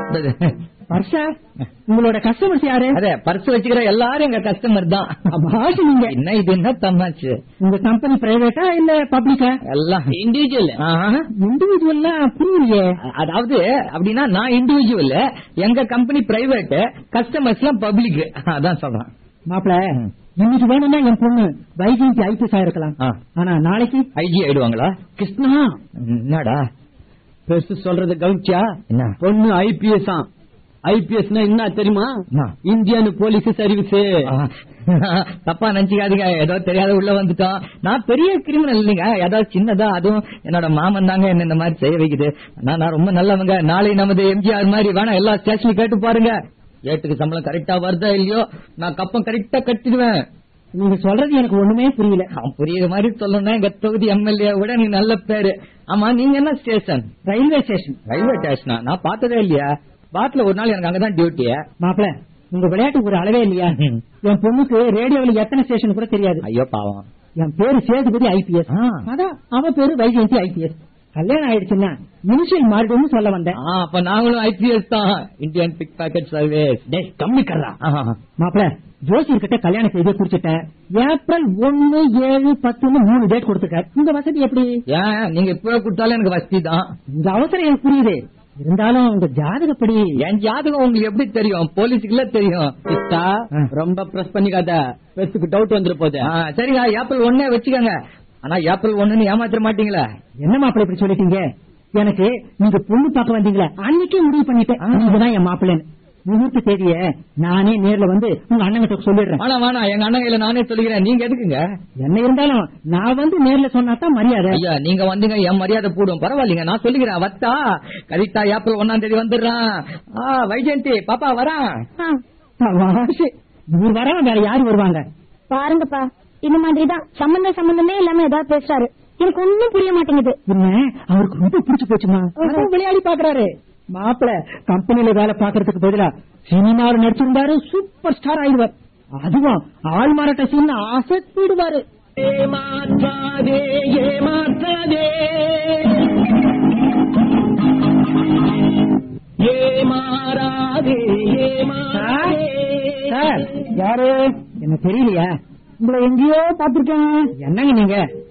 பர்ஷா உங்களோட கஸ்டமர்ஸ் யாரு அதே பர்ஸ் வச்சுக்கிற எல்லாரும் எங்க கஸ்டமர் தான் பாஷ் நீங்க என்ன இது என்ன தமாச்சு உங்க கம்பெனி பிரைவேட்டா இல்ல பப்ளிக்கா எல்லாம் இண்டிவிஜுவல் ஆஹா. இண்டிவிஜுவல்லா புரியலையே அதாவது அப்படின்னா நான் இண்டிவிஜுவல் எங்க கம்பெனி பிரைவேட் கஸ்டமர்ஸ் எல்லாம் பப்ளிக் அதான் சொல்றேன் மாப்பிள இன்னைக்கு வேணும்னா என் பொண்ணு வைஜெயந்தி ஐபிஎஸ் இருக்கலாம் ஆ. ஆனா நாளைக்கு ஐஜி ஆயிடுவாங்களா கிருஷ்ணா என்னடா பெருசு சொல்றது கவுச்சியா என்ன பொண்ணு ஐபிஎஸ் ஐபிஎஸ்னா என்ன தெரியுமா என்ன? இந்தியன் போலீஸ் சர்வீஸ் ஆ. தப்பா நினைச்சுக்காதீங்க ஏதோ தெரியாத உள்ள வந்துட்டோம் நான் பெரிய கிரிமினல் இல்லைங்க ஏதாவது சின்னதா அதுவும் என்னோட மாமன் தாங்க என்ன இந்த மாதிரி செய்ய வைக்குது ஆனா நான் ரொம்ப நல்லவங்க நாளை நமது எம்ஜிஆர் மாதிரி வேணா எல்லா ஸ்டேஷன்லயும் கேட்டு பாருங்க ஏட்டுக்கு சம்பளம் கரெக்டா வருதா இல்லையோ நான் கப்பம் கரெக்டா கட்டிடுவேன் நீங்க சொல்றது எனக்கு ஒண்ணுமே புரியல அவன் புரியுற மாதிரி சொல்லணும்னா எங்க தொகுதி எம்எல்ஏ விட நீ நல்ல பேரு ஆமா நீங்க என்ன ஸ்டேஷன் ரயில்வே ஸ்டேஷன் ரயில்வே ஸ்டேஷனா நான் பார்த்ததே இல்லையா பாத்துல ஒரு நாள் எனக்கு அங்கதான் டியூட்டி மாப்பிள உங்க விளையாட்டுக்கு ஒரு அளவே இல்லையா என் பொண்ணுக்கு ரேடியோவில் எத்தனை ஸ்டேஷன் கூட தெரியாது ஐயோ பாவம் என் பேரு சேதுபதி ஐபிஎஸ் ஆ. அதான் அவ பேரு வைஜெயந்தி ஐபிஎஸ் கல்யாணம் ஆயிடுச்சுன்னா இனிஷியல் மாறிடும்னு சொல்ல வந்தேன் ஆ, அப்ப நாங்களும் ஐபிஎஸ் தான் இந்தியன் பிக் பாக்கெட் சர்வீஸ் டேய் கம்மி கர்றா ஆஹா. மாப்பிள ஜோசியர் கிட்ட கல்யாணம் செய்தே குறிச்சிட்டேன் ஏப்ரல் ஒன்னு ஏழு பத்துன்னு மூணு டேட் கொடுத்துருக்காரு இந்த வசதி எப்படி ஏன் நீங்க இப்ப கொடுத்தாலும் எனக்கு வசதி தான் இந்த அவசரம் எனக்கு புரியுது இருந்தாலும் உங்க ஜாதகப்படி என் ஜாதகம் உங்களுக்கு எப்படி தெரியும் போலீஸுக்குள்ள தெரியும் கிருஷ்ணா ரொம்ப பிரஸ் பண்ணிக்காத பெருசுக்கு டவுட் வந்துரு போகுது ஆ, சரிங்க ஏப்ரல் ஒன்னே வச்சுக்கோங்க ஆனா ஏப்ரல் ஒண்ணுன்னு ஏமாத்திர மாட்டீங்களா என்ன மாப்பிள இப்படி சொல்லிட்டீங்க எனக்கு நீங்க பொண்ணு பார்க்க வந்தீங்களா அன்னைக்கே முடிவு பண்ணிட்டேன் நீங்கதான் என் மாப்பிள்ளைன்னு முகூர்த்த தேதிய நானே நேர்ல வந்து உங்க அண்ணன் கிட்ட சொல்லிடுறேன் வேணா வேணா எங்க அண்ணன் கையில நானே சொல்லிக்கிறேன் நீங்க எதுக்குங்க என்ன இருந்தாலும் நான் வந்து நேர்ல சொன்னா தான் மரியாதை ஐயா நீங்க வந்துங்க என் மரியாதை போடும் பரவாயில்லைங்க நான் சொல்லிக்கிறேன் வத்தா கவிதா ஏப்ரல் ஒன்னாம் தேதி வந்துடுறான் ஆ வைஜெயந்தி பாப்பா வரான் ஆ, வாசி. இவர் வராம வேற யாரு வருவாங்க பாருங்கப்பா இந்த மாதிரிதான் சம்பந்த சம்பந்தமே இல்லாம ஏதாவது பேசுறாரு எனக்கு ஒண்ணும் புரிய மாட்டேங்குது என்ன அவருக்கு ரொம்ப பிடிச்சு போச்சுமா அதான் விளையாடி பாக்குறாரு மாப்பிள கம்பெனில வேலை பாக்குறதுக்கு பதிலா சினிமாவில் நடிச்சிருந்தாரு சூப்பர் ஸ்டார் ஆயிடுவார் அதுவும் ஆள் மாறாட்ட சீன் ஆசைப்படுவாரு ஏமாற்றாதே ஏமாற்றாதே ஏமாறாதே ஏமாறாதே சார் யாரு என்ன தெரியலையா உங்களை எங்கேயோ பாத்திருக்கேன் என்னங்க நீங்க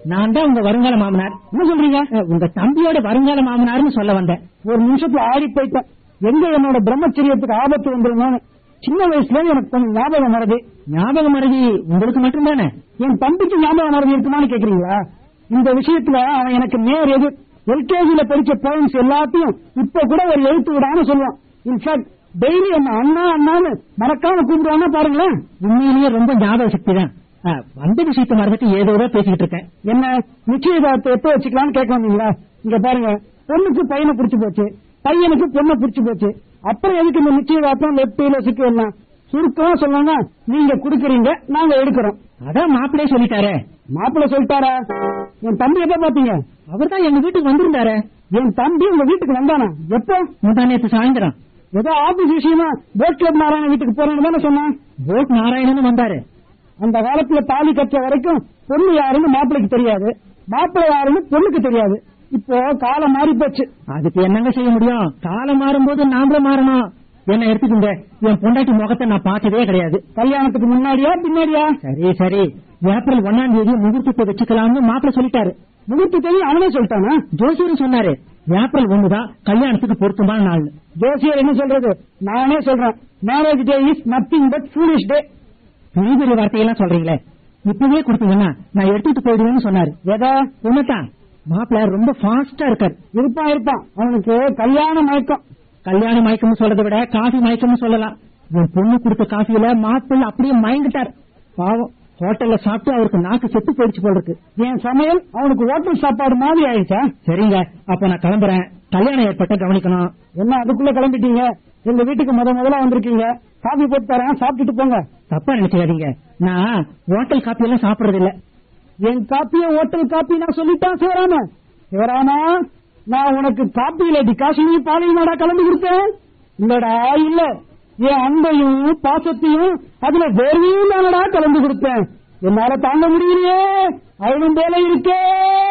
நான் தான் உங்க வருங்கால மாமனார் என்ன சொல்றீங்க உங்க தம்பியோட வருங்கால மாமனார்னு சொல்ல வந்தேன் ஒரு நிமிஷத்துல ஆடி போயிட்டேன் எங்க என்னோட பிரம்மச்சரியத்துக்கு ஆபத்து வந்துருமோன்னு சின்ன வயசுல எனக்கு கொஞ்சம் ஞாபகம் மறதி ஞாபகம் மறதி உங்களுக்கு மட்டும்தானே என் தம்பிக்கு ஞாபகம் மறதி இருக்குமான்னு கேக்குறீங்களா இந்த விஷயத்துல அவன் எனக்கு நேர் எது எல்கேஜில படிச்ச போயின்ஸ் எல்லாத்தையும் இப்ப கூட ஒரு எழுத்து விடாம சொல்லுவான் இன்ஃபேக்ட் டெய்லி என்ன அண்ணா அண்ணான்னு மறக்காம கூப்பிடுவானா பாருங்களேன் உண்மையிலேயே ரொம்ப ஞாபக சக்தி தான் வந்த விஷயத்த மறந்துட்டு ஏதோ ஏதோ பேசிக்கிட்டு இருக்கேன் என்ன நிச்சயதார்த்தம் எப்ப வச்சுக்கலாம்னு கேட்க வந்தீங்களா இங்க பாருங்க பொண்ணுக்கு பையனை புடிச்சு போச்சு பையனுக்கு பொண்ணை புடிச்சு போச்சு அப்புறம் எதுக்கு இந்த நிச்சயதார்த்தம் லெப்டில சிக்கு எல்லாம் சுருக்கமா சொன்னா நீங்க குடுக்கறீங்க நாங்க எடுக்கிறோம் அதான் மாப்பிள்ளே சொல்லிட்டாரே மாப்பிள்ள சொல்லிட்டாரா என் தம்பி எப்ப பாத்தீங்க அவர் தான் எங்க வீட்டுக்கு வந்திருந்தாரு என் தம்பி உங்க வீட்டுக்கு வந்தானா எப்ப முந்தா நேத்து சாயந்தரம் ஏதோ ஆபீஸ் விஷயமா போட் கிளப் நாராயணன் வீட்டுக்கு போறேன்னு தானே சொன்னான் போட் நாராயணன் வந்தாரு அந்த காலத்துல தாலி கற்ற வரைக்கும் பொண்ணு யாருன்னு மாப்பிளைக்கு தெரியாது மாப்பிள்ளை யாருன்னு பொண்ணுக்கு தெரியாது இப்போ காலம் மாறி போச்சு அதுக்கு என்னங்க செய்ய முடியும் காலம் மாறும்போது நாமளும் மாறணும் என்ன எடுத்துக்கோங்க என் பொண்டாட்டி முகத்தை நான் பார்த்ததே கிடையாது கல்யாணத்துக்கு முன்னாடியா பின்னாடியா சரி சரி ஏப்ரல் ஒன்னாம் தேதி முகூர்த்தத்தை வச்சுக்கலாம்னு மாப்பிள்ள சொல்லிட்டாரு முகூர்த்தத்தையும் அவனே சொல்லிட்டானா ஜோசியரும் சொன்னாரு ஏப்ரல் ஒண்ணுதான் கல்யாணத்துக்கு பொருத்தமான நாள் ஜோசியர் என்ன சொல்றது நானே சொல்றேன் marriage day is nothing but foolish day பெரிய பெரிய வார்த்தையெல்லாம் சொல்றீங்களே இப்பவே கொடுத்தீங்கன்னா நான் எடுத்துட்டு போயிடுவேன்னு சொன்னாரு ஏதா உண்மைதான் மாப்பிள்ள ரொம்ப ஃபாஸ்டா இருக்காரு இருப்பான் இருப்பான் அவனுக்கு கல்யாண மயக்கம் கல்யாண மயக்கம் சொல்றதை விட காஃபி மயக்கம் சொல்லலாம் என் பொண்ணு கொடுத்த காஃபியில மாப்பிள்ள அப்படியே மயங்கிட்டார் பாவம் ஹோட்டல்ல சாப்பிட்டு அவருக்கு நாக்கு செத்து போயிடுச்சு போல இருக்கு என் சமையல் அவனுக்கு ஹோட்டல் சாப்பாடு மாதிரி ஆயிடுச்சா சரிங்க அப்ப நான் கிளம்புறேன் கல்யாணம் ஏற்பட்ட கவனிக்கணும் என்ன அதுக்குள்ள கிளம்பிட்டீங்க எங்க வீட்டுக்கு முத முதல்ல வந்திருக்கீங்க காபி போட்டு தரேன் சாப்பிட்டுட்டு போங்க தப்பா நினைச்சுக்காதீங்க நான் ஹோட்டல் காப்பி எல்லாம் சாப்பிடுறது இல்ல என் காப்பிய ஹோட்டல் காப்பி நான் சொல்லிட்டான் சிவராம சிவராமா நான் உனக்கு காப்பியில டிகாஷனையும் பாலையும் நாடா கலந்து கொடுத்தேன் இல்லடா இல்ல என் அன்பையும் பாசத்தையும் அதுல வேர்வையும் நானடா கலந்து கொடுத்தேன் என்னால தாங்க முடியலையே அவனும் வேலை இருக்கே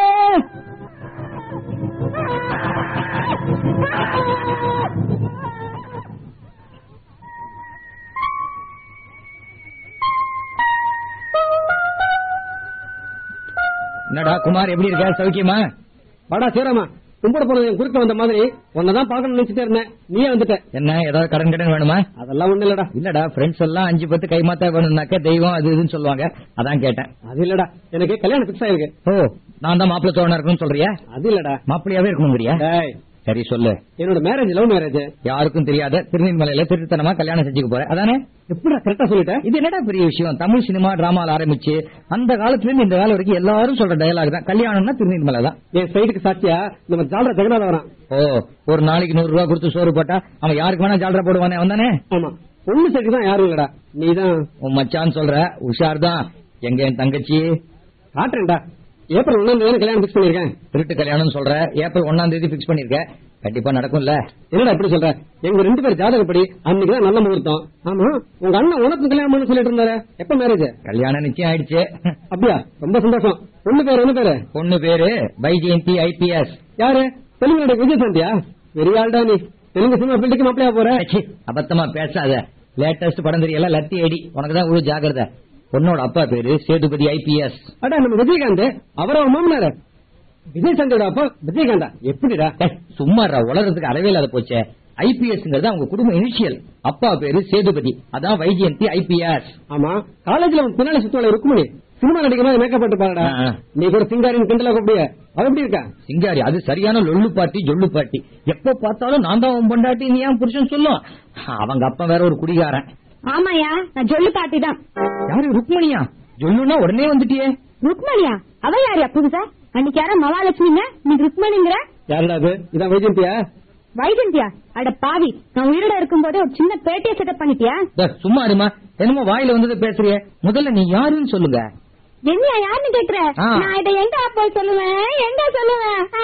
என்னடா குமார் எப்படி இருக்க சௌக்கியமா வாடா சீராமா கும்பிட போனது என் குறுக்க வந்த மாதிரி உன்னதான் பார்க்கணும்னு நினைச்சிட்டே இருந்தேன் நீயே வந்துட்ட என்ன ஏதாவது கடன் கடன் வேணுமா அதெல்லாம் ஒண்ணு இல்லடா இல்லடா ஃப்ரெண்ட்ஸ் எல்லாம் அஞ்சு பத்து கைமாத்தா வேணும்னாக்க தெய்வம் அது இதுன்னு சொல்லுவாங்க அதான் கேட்டேன் அது இல்லடா எனக்கு கல்யாணம் பிக்ஸ் ஆயிருக்கு ஓ நான் தான் மாப்பிள்ள தோணா இருக்குன்னு சொல்றியா அது இல்லடா மாப்பிள்ளையாவே இருக்கணுங்கிறியா டேய், சரி சொல்லு என்னோட மேரேஜ் லவ் மேரேஜ் யாருக்கும் தெரியாத திருநெல்வேலியில திருத்தனமா கல்யாணம் செஞ்சுக்க போறேன் அதானே எப்படா கரெக்டா சொல்லிட்டேன் இது என்னடா பெரிய விஷயம் தமிழ் சினிமா டிராமால ஆரம்பிச்சு அந்த காலத்துல இருந்து இந்த காலம் வரைக்கும் எல்லாரும் சொல்ற டயலாக் தான் கல்யாணம்னா திருநெல்வேலி தான் என் சைடுக்கு சாட்சியா நம்ம ஜாலரா ஜெகநாத வரான் ஓ ஒரு நாளைக்கு நூறு ரூபாய் கொடுத்து சோறு போட்டா அவன் யாருக்கு வேணா ஜாலரா போடுவானே வந்தானே ஆமா பொண்ணு சைடுக்கு தான் யாரும் இல்லடா நீதான் உன் மச்சான் சொல்ற உஷார் தான் எங்க என் தங்கச்சி காட்டுறேன்டா ஏப்ரல் ஒண்ணாம் தேதி கல்யாணம் பிக்ஸ் பண்ணிருக்கேன் திருட்டு கல்யாணம் சொல்ற ஏப்ரல் ஒன்னாம் தேதி பிக்ஸ் பண்ணிருக்க கண்டிப்பா நடக்கும்ல என்னடா இப்படி சொல்ற எங்க ரெண்டு பேர் ஜாதகப்படி அன்னைக்குதான் நல்ல முகூர்த்தம் ஆமா உங்க அண்ணன் உனக்கு கல்யாணம் பண்ண சொல்லிட்டு இருந்தாரு எப்ப மேரேஜ் கல்யாணம் நிச்சயம் ஆயிடுச்சு அப்படியா ரொம்ப சந்தோஷம் பொண்ணு பேர் என்ன பேரு பொண்ணு பேரு வைஜெயந்தி ஐபிஎஸ் யாரு தெலுங்கு நடிகை விஜயசாந்தியா பெரிய ஆள்டா நீ தெலுங்கு சினிமா ஃபீல்டுக்கு மாப்பிளையா போற அபத்தமா பேசாத லேட்டஸ்ட் படம் தெரியல லத்தி அடி உனக்கு தான் ஒரு ஜாக்கிரதை பொண்ணோட அப்பா பேரு சேதுபதி ஐபிஎஸ் அடா நம்ம விஜயகாந்த் அவர் அவர் மாமனாரு விஜயசாந்தியோட அப்பா விஜயகாந்தா எப்படிடா சும்மாரா உலகத்துக்கு அறவே இல்லாத போச்சே ஐபிஎஸ்ங்கிறது அவங்க குடும்ப இனிஷியல் அப்பா பேரு சேதுபதி அதான் வைஜெயந்தி ஐபிஎஸ் ஆமா காலேஜ்ல அவன் பின்னால சுத்துவாள் இருக்குமணி சினிமா நடிக்கிற மாதிரி மேக்கப் போட்டு பாருடா ஆ, ஆ. நீ கூட சிங்காரின் கிண்டலா கூப்பிடிய அவ எப்படி இருக்கா சிங்காரி அது சரியான லொள்ளு பாட்டி ஜொல்லு பாட்டி எப்ப பார்த்தாலும் நான் தான் உன் பொண்டாட்டி நீ ஏன் புருஷன் சொல்லும் அவங்க அப்பா வேற ஒரு குடிகாரன் ஆமாயா நான் சொல்லு பாட்டி தான் யாரு ருக்மணியா ஜொல்லுன்னா உடனே வந்துட்டியே ருக்மணியா அவ யாரியா புதுசா அன்னைக்கு யாரா மகாலட்சுமிங்க நீ ருக்மணிங்கிற யாருடா அது இதான் வைஜெயந்தியா வைஜந்தியா அட பாவி நான் உயிரோட இருக்கும் போதே ஒரு சின்ன பேட்டியை செட்டப் பண்ணிட்டியா டேய், சும்மா இருமா என்னமோ வாயில வந்தது பேசுறிய முதல்ல நீ யாருன்னு சொல்லுங்க என்னையா யாருன்னு கேக்குற ஆ. நான் இதை எங்க போய் சொல்லுவேன் எங்க சொல்லுவேன் ஆ.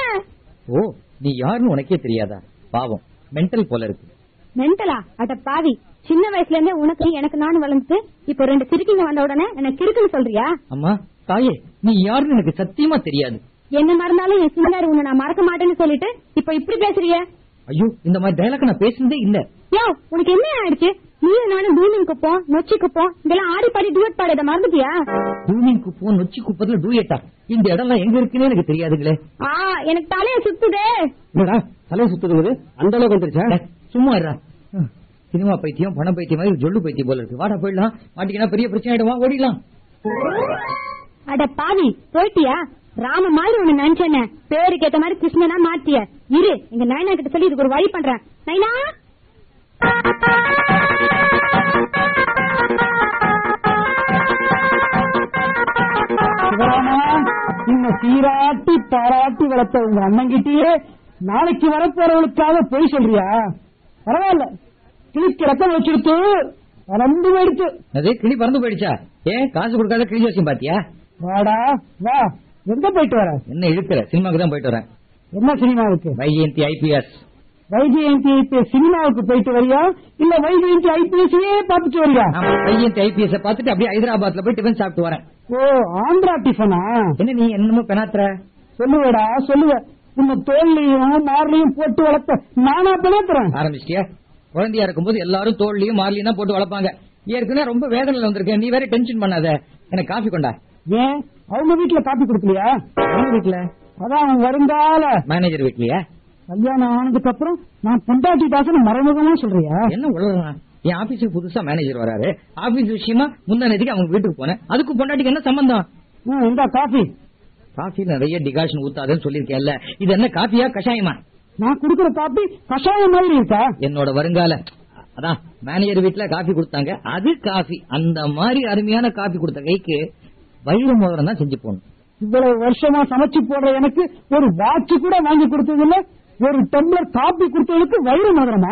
ஓ நீ யாருன்னு உனக்கே தெரியாதா பாவம் மென்டல் போல இருக்கு மென்டலா அட பாவி சின்ன வயசுல இருந்தே உனக்கு எனக்கு நானும் வளர்ந்து இப்ப ரெண்டு சிரிக்கிங்க வந்த உடனே எனக்கு கிறுக்குன்னு சொல்றியா அம்மா தாயே நீ யாருன்னு எனக்கு சத்தியமா தெரியாது என்ன மறந்தாலும் என் சிங்காரி உன்னை நான் மறக்க மாட்டேன்னு சொல்லிட்டு இப்ப இப்படி பேசுறிய ஐயோ இந்த மாதிரி டைலாக் நான் பேசுனதே இல்ல யோ உனக்கு என்ன ஆயிடுச்சு நீ நானும் பூமிங் குப்போம் நொச்சி குப்போம் இதெல்லாம் ஆடி பாடி டியூட் பாடுறத மறந்துட்டியா பூமியின் குப்பம் நொச்சி குப்பத்துல டூயட்டா இந்த இடம்லாம் எங்க இருக்குன்னு எனக்கு தெரியாதுங்களே ஆ எனக்கு தலைய சுத்துதே என்னடா தலையை சுத்துது அந்த அளவுக்கு வந்துருச்சா டேய், சும்மா இருடா சினிமா பைத்தியம் பணம் பைத்தியம் மாதிரி ஜொல்லு பைத்தியம் போல இருக்கு வாடா போயிடலாம் மாட்டிக்கினா பெரிய பிரச்சனை ஆயிடுவா ஓடிடலாம் அட பாவி போயிட்டியா ராம மாதிரி ஒண்ணு நினைச்சேன பேருக்கு ஏத்த மாதிரி கிருஷ்ணனா மாத்திய இரு எங்க நைனா கிட்ட சொல்லி இதுக்கு ஒரு வழி பண்றேன் நைனா சிவராமா இன்னும் சீராட்டி பாராட்டி வளர்த்த உங்க அண்ணன் கிட்டயே நாளைக்கு வரப்போறவளுக்காக பொய் சொல்றியா பரவாயில்ல கிளிக்கு ரத்தம் வச்சிருத்து பறந்து போயிடுச்சு அது கிளி பறந்து போயிடுச்சா ஏன் காசு கொடுக்காத கிளி ஜோசியம் பாத்தியா வாடா வா எங்க போயிட்டு வர என்ன இழுக்கிற சினிமாக்கு தான் போயிட்டு வரேன் என்ன சினிமாவுக்கு வைஜெயந்தி ஐபிஎஸ் வைஜெயந்தி ஐபிஎஸ் சினிமாவுக்கு போயிட்டு வரியா இல்ல வைஜெயந்தி ஐபிஎஸ்ஸே பார்த்துட்டு வரியா ஆமா வைஜெயந்தி ஐபிஎஸ் பார்த்துட்டு அப்படியே ஹைதராபாத்ல போய் டிஃபன் சாப்பிட்டு வரேன் ஓ ஆந்திரா டிஃபனா என்ன நீ என்னமோ பெணாத்துற சொல்லுவேடா சொல்லுவ உன்னை தோல்லையும் மார்லையும் போட்டு வளர்த்த நானா பிணைத்துறேன் ஆரம்பிச்சிட்டியா குழந்தையா இருக்கும்போது எல்லாரும் தோல்லையும் மார்லையும் தான் போட்டு வளர்ப்பாங்க ஏற்கனவே ரொம்ப வேதனையில வந்திருக்கேன் நீ வேற டென்ஷன் பண்ணாத எனக்கு காஃபி கொண்டா ஏன் அவங்க வீட்டுல காப்பி கொடுக்கலையா அவங்க வீட்டுல அதான் அவன் வருங்கால மேனேஜர் வீட்லயா கல்யாணம் ஆனதுக்கு அப்புறம் நான் பொண்டாட்டி தாசன மறைமுகமா சொல்றியா என்ன உலகம் என் ஆபீஸுக்கு புதுசா மேனேஜர் வராரு ஆபீஸ் விஷயமா முந்தானதுக்கு அவங்க வீட்டுக்கு போனேன் அதுக்கு பொண்டாட்டிக்கு என்ன சம்பந்தம் ம், இந்தா காஃபி காஃபில நிறைய டிகாஷன் ஊத்தாதேன்னு சொல்லியிருக்கேன்ல இது என்ன காஃபியா கஷாயமா நான் குடுக்கற காப்பி கஷாயம் மாதிரி இருக்கா என்னோட வருங்கால அதான் மேனேஜர் வீட்ல காஃபி கொடுத்தாங்க அது காஃபி அந்த மாதிரி அருமையான காஃபி கொடுத்த கைக்கு வயிறு மோதிரம் தான் செஞ்சு போகணும் இவ்வளவு வருஷமா சமைச்சு போடுற எனக்கு ஒரு வாட்ச் கூட வாங்கி கொடுத்தது இல்ல ஒரு டம்ளர் காப்பி கொடுத்ததுக்கு வயிறு மதுரமா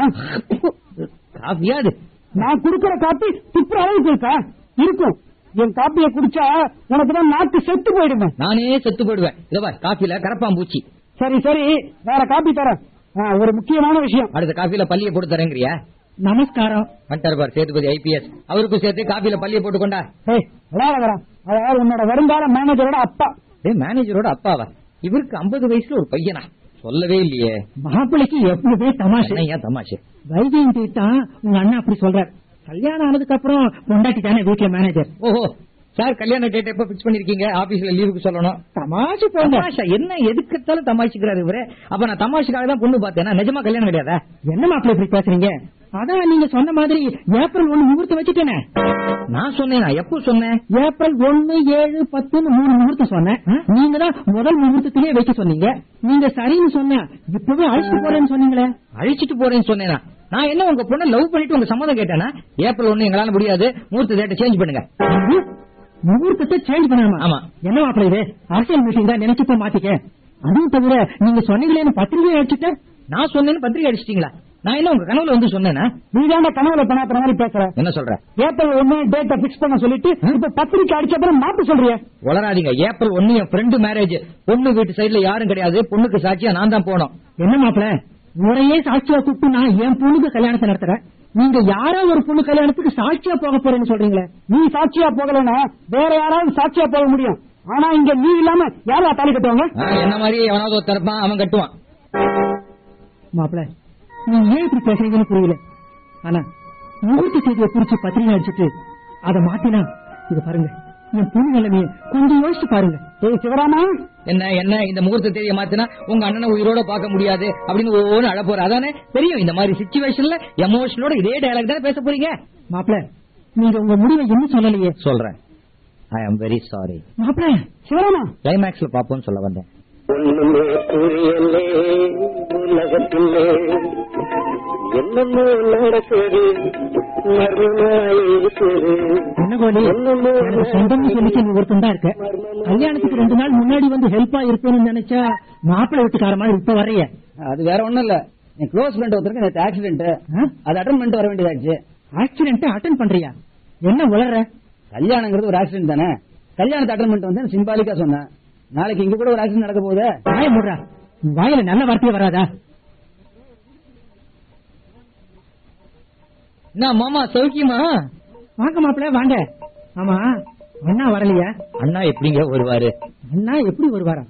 காஃபியா அது நான் குடுக்கற காப்பி துப்புற அளவுக்கு இருக்கா இருக்கும் என் காப்பியை குடிச்சா உனக்கு தான் நாக்கு செத்து போயிடுவேன் நானே செத்து போயிடுவேன் இதோ பார் காஃபில கரப்பாம்பூச்சி சரி சரி வேற காப்பி தரேன் ஆ, ஒரு முக்கியமான விஷயம் அடுத்த காஃபில பள்ளியை போட்டு தரேங்கிறியா நமஸ்காரம் வந்துட்டாரு பார் சேதுபதி ஐபிஎஸ் அவருக்கும் சேர்த்து காஃபில பள்ளியை போட்டு கொண்டா ஏய் விளையாடுறா அதாவது உன்னோட வருங்கால மேனேஜரோட அப்பா ஏ மேனேஜரோட அப்பாவா இவருக்கு 50 வயசுல ஒரு பையனா சொல்லவே இல்லையே மாப்பிளைக்கு எப்பவுமே தமாஷு என்னய்யா தமாஷு வைஜெயந்தி தான் உங்க அண்ணா அப்படி சொல்றாரு கல்யாணம் ஆனதுக்கு அப்புறம் பொண்டாட்டி தானே வீட்டுல மேனேஜர் ஓஹோ சார் கல்யாண டேட் எப்ப பிக்ஸ் பண்ணிருக்கீங்க ஆபீஸ்ல லீவுக்கு சொல்லணும் தமாஷு போங்க தமாஷா என்ன எதுக்கத்தாலும் தமாஷிக்கிறாரு இவரு அப்ப நான் தமாஷுக்காக தான் பொண்ணு பார்த்தேன் நிஜமா கல்யாணம் கிடையாதா என்ன மாப்பிள்ளை இப்படி பேசுறீங்க அதான் நீங்க சொன்ன மாதிரி ஏப்ரல் ஒண்ணு முகூர்த்தம் வச்சுட்டேனே நான் சொன்னேன் நான் எப்போ சொன்னேன் ஏப்ரல் ஒண்ணு ஏழு பத்துன்னு மூணு முகூர்த்தம் சொன்னேன் நீங்க தான் முதல் முகூர்த்தத்திலேயே வைக்க சொன்னீங்க நீங்க சரின்னு சொன்ன இப்பவே அழைச்சிட்டு போறேன்னு சொன்னீங்களே அழிச்சிட்டு போறேன்னு சொன்னேனா நான் என்ன உங்க பொண்ணை லவ் பண்ணிட்டு உங்க சம்மதம் கேட்டேனா ஏப்ரல் ஒண்ணு எங்களால முடியாது மூர்த்த டேட்டை சேஞ்ச் பண்ணுங்க இது முகூர்த்தத்தை சேஞ்ச் பண்ணாமா ஆமா. என்ன மாப்பிள்ளை இது அரசியல் மீட்டிங் தான் நினைச்சு போய் மாத்திக்க அதுவும் தவிர நீங்க சொன்னீங்களே பத்திரிகை அடிச்சுட்டேன் நான் சொன்னேன்னு பத்திரிக்கை அடிச்சிட்டீங்களா நான் என்ன உங்க கனவுல வந்து சொன்னேனா நீ தாண்ட கனவுல பண்ணாத மாதிரி பேசுற என்ன சொல்ற ஏப்ரல் ஒண்ணு டேட்டை பிக்ஸ் பண்ண சொல்லிட்டு இப்ப பத்திரிக்கை அடிச்ச அப்புறம் மாத்த சொல்றிய வளராதீங்க ஏப்ரல் ஒண்ணு என் ஃப்ரெண்டு மேரேஜ் பொண்ணு வீட்டு சைடுல யாரும் கிடையாது பொண்ணுக்கு சாட்சியா நான் தான் போனோம் என்ன மாப்பிள முறையே சாட்சியா கூப்பிட்டு நான் என் பொண்ணுக்கு கல்யாணத்தை நடத்துறேன் நீங்க யாரோ ஒரு பொண்ணு கல்யாணத்துக்கு சாட்சியா போக போறேன்னு சொல்றீங்களே நீ சாட்சியா போகலன்னா வேற யாராவது சாட்சியா போக முடியும் ஆனா இங்க நீ இல்லாம யாரா தாலி கட்டுவாங்க ஆ, என்ன மாதிரி எவனாவது ஒருத்தன் இருப்பான் அவன் கட்டுவான் மாப்பிள நீ ஏன் இப்படி பேசுறீங்கன்னு புரியல ஆனா முகூர்த்த தேதியை குறிச்சு பத்திரிகை அடிச்சுட்டு அதை மாத்தினா இது பாருங்க என் பொண்ணு நிலைமைய கொஞ்சம் யோசிச்சு பாருங்க ஏய் சிவராமா என்ன என்ன இந்த முகூர்த்த தேதியை மாத்தினா உங்க அண்ணனை உயிரோட பார்க்க முடியாது அப்படின்னு ஒவ்வொன்னு அழ போற அதானே தெரியும் இந்த மாதிரி சுச்சுவேஷன்ல எமோஷனோட இதே டயலாக் தானே பேச போறீங்க மாப்பிள நீங்க உங்க முடிவை என்ன சொல்லலையே சொல்றேன் ஐ அம் வெரி சாரி மாப்பிள சிவராமா கிளைமேக்ஸ்ல பாப்போம்னு சொல்ல வந்தேன் ஒண்ணுமே புரியலே உலகத்திலே என்னமோ நடக்குது மர்மமாயிருக்குது என்ன கோலி எனக்கு சொந்தம்னு சொல்லிக்க நீ ஒருத்தன் தான் இருக்க கல்யாணத்துக்கு ரெண்டு நாள் முன்னாடி வந்து ஹெல்ப்பா இருப்பேன்னு நினைச்சா மாப்பிள்ளை வீட்டுக்கார மாதிரி இப்ப வர்றிய அது வேற ஒண்ணும் இல்ல என் க்ளோஸ் ஃப்ரெண்ட் ஒருத்தருக்கு நேற்று ஆக்சிடென்ட் அது அட்டன் பண்ணிட்டு வர வேண்டியதாச்சு ஆக்சிடென்ட் அட்டன் பண்றியா என்ன உளற கல்யாணங்கிறது ஒரு ஆக்சிடென்ட் தானே கல்யாணத்தை அட்டன் பண்ணிட்டு வந்து சிம்பாலிக்கா சொன்னேன் நாளைக்கு இங்க கூட ஒரு ஆக்சிடென்ட் நடக்க போகுது வாய முடுறா உன் வாயில நல்ல வார்த்தையே வராதா என்ன மாமா சௌக்கியமா வாங்க மாப்பிள்ள வாங்க ஆமா அண்ணா வரலையா அண்ணா எப்படிங்க வருவாரு அண்ணா எப்படி வருவாரா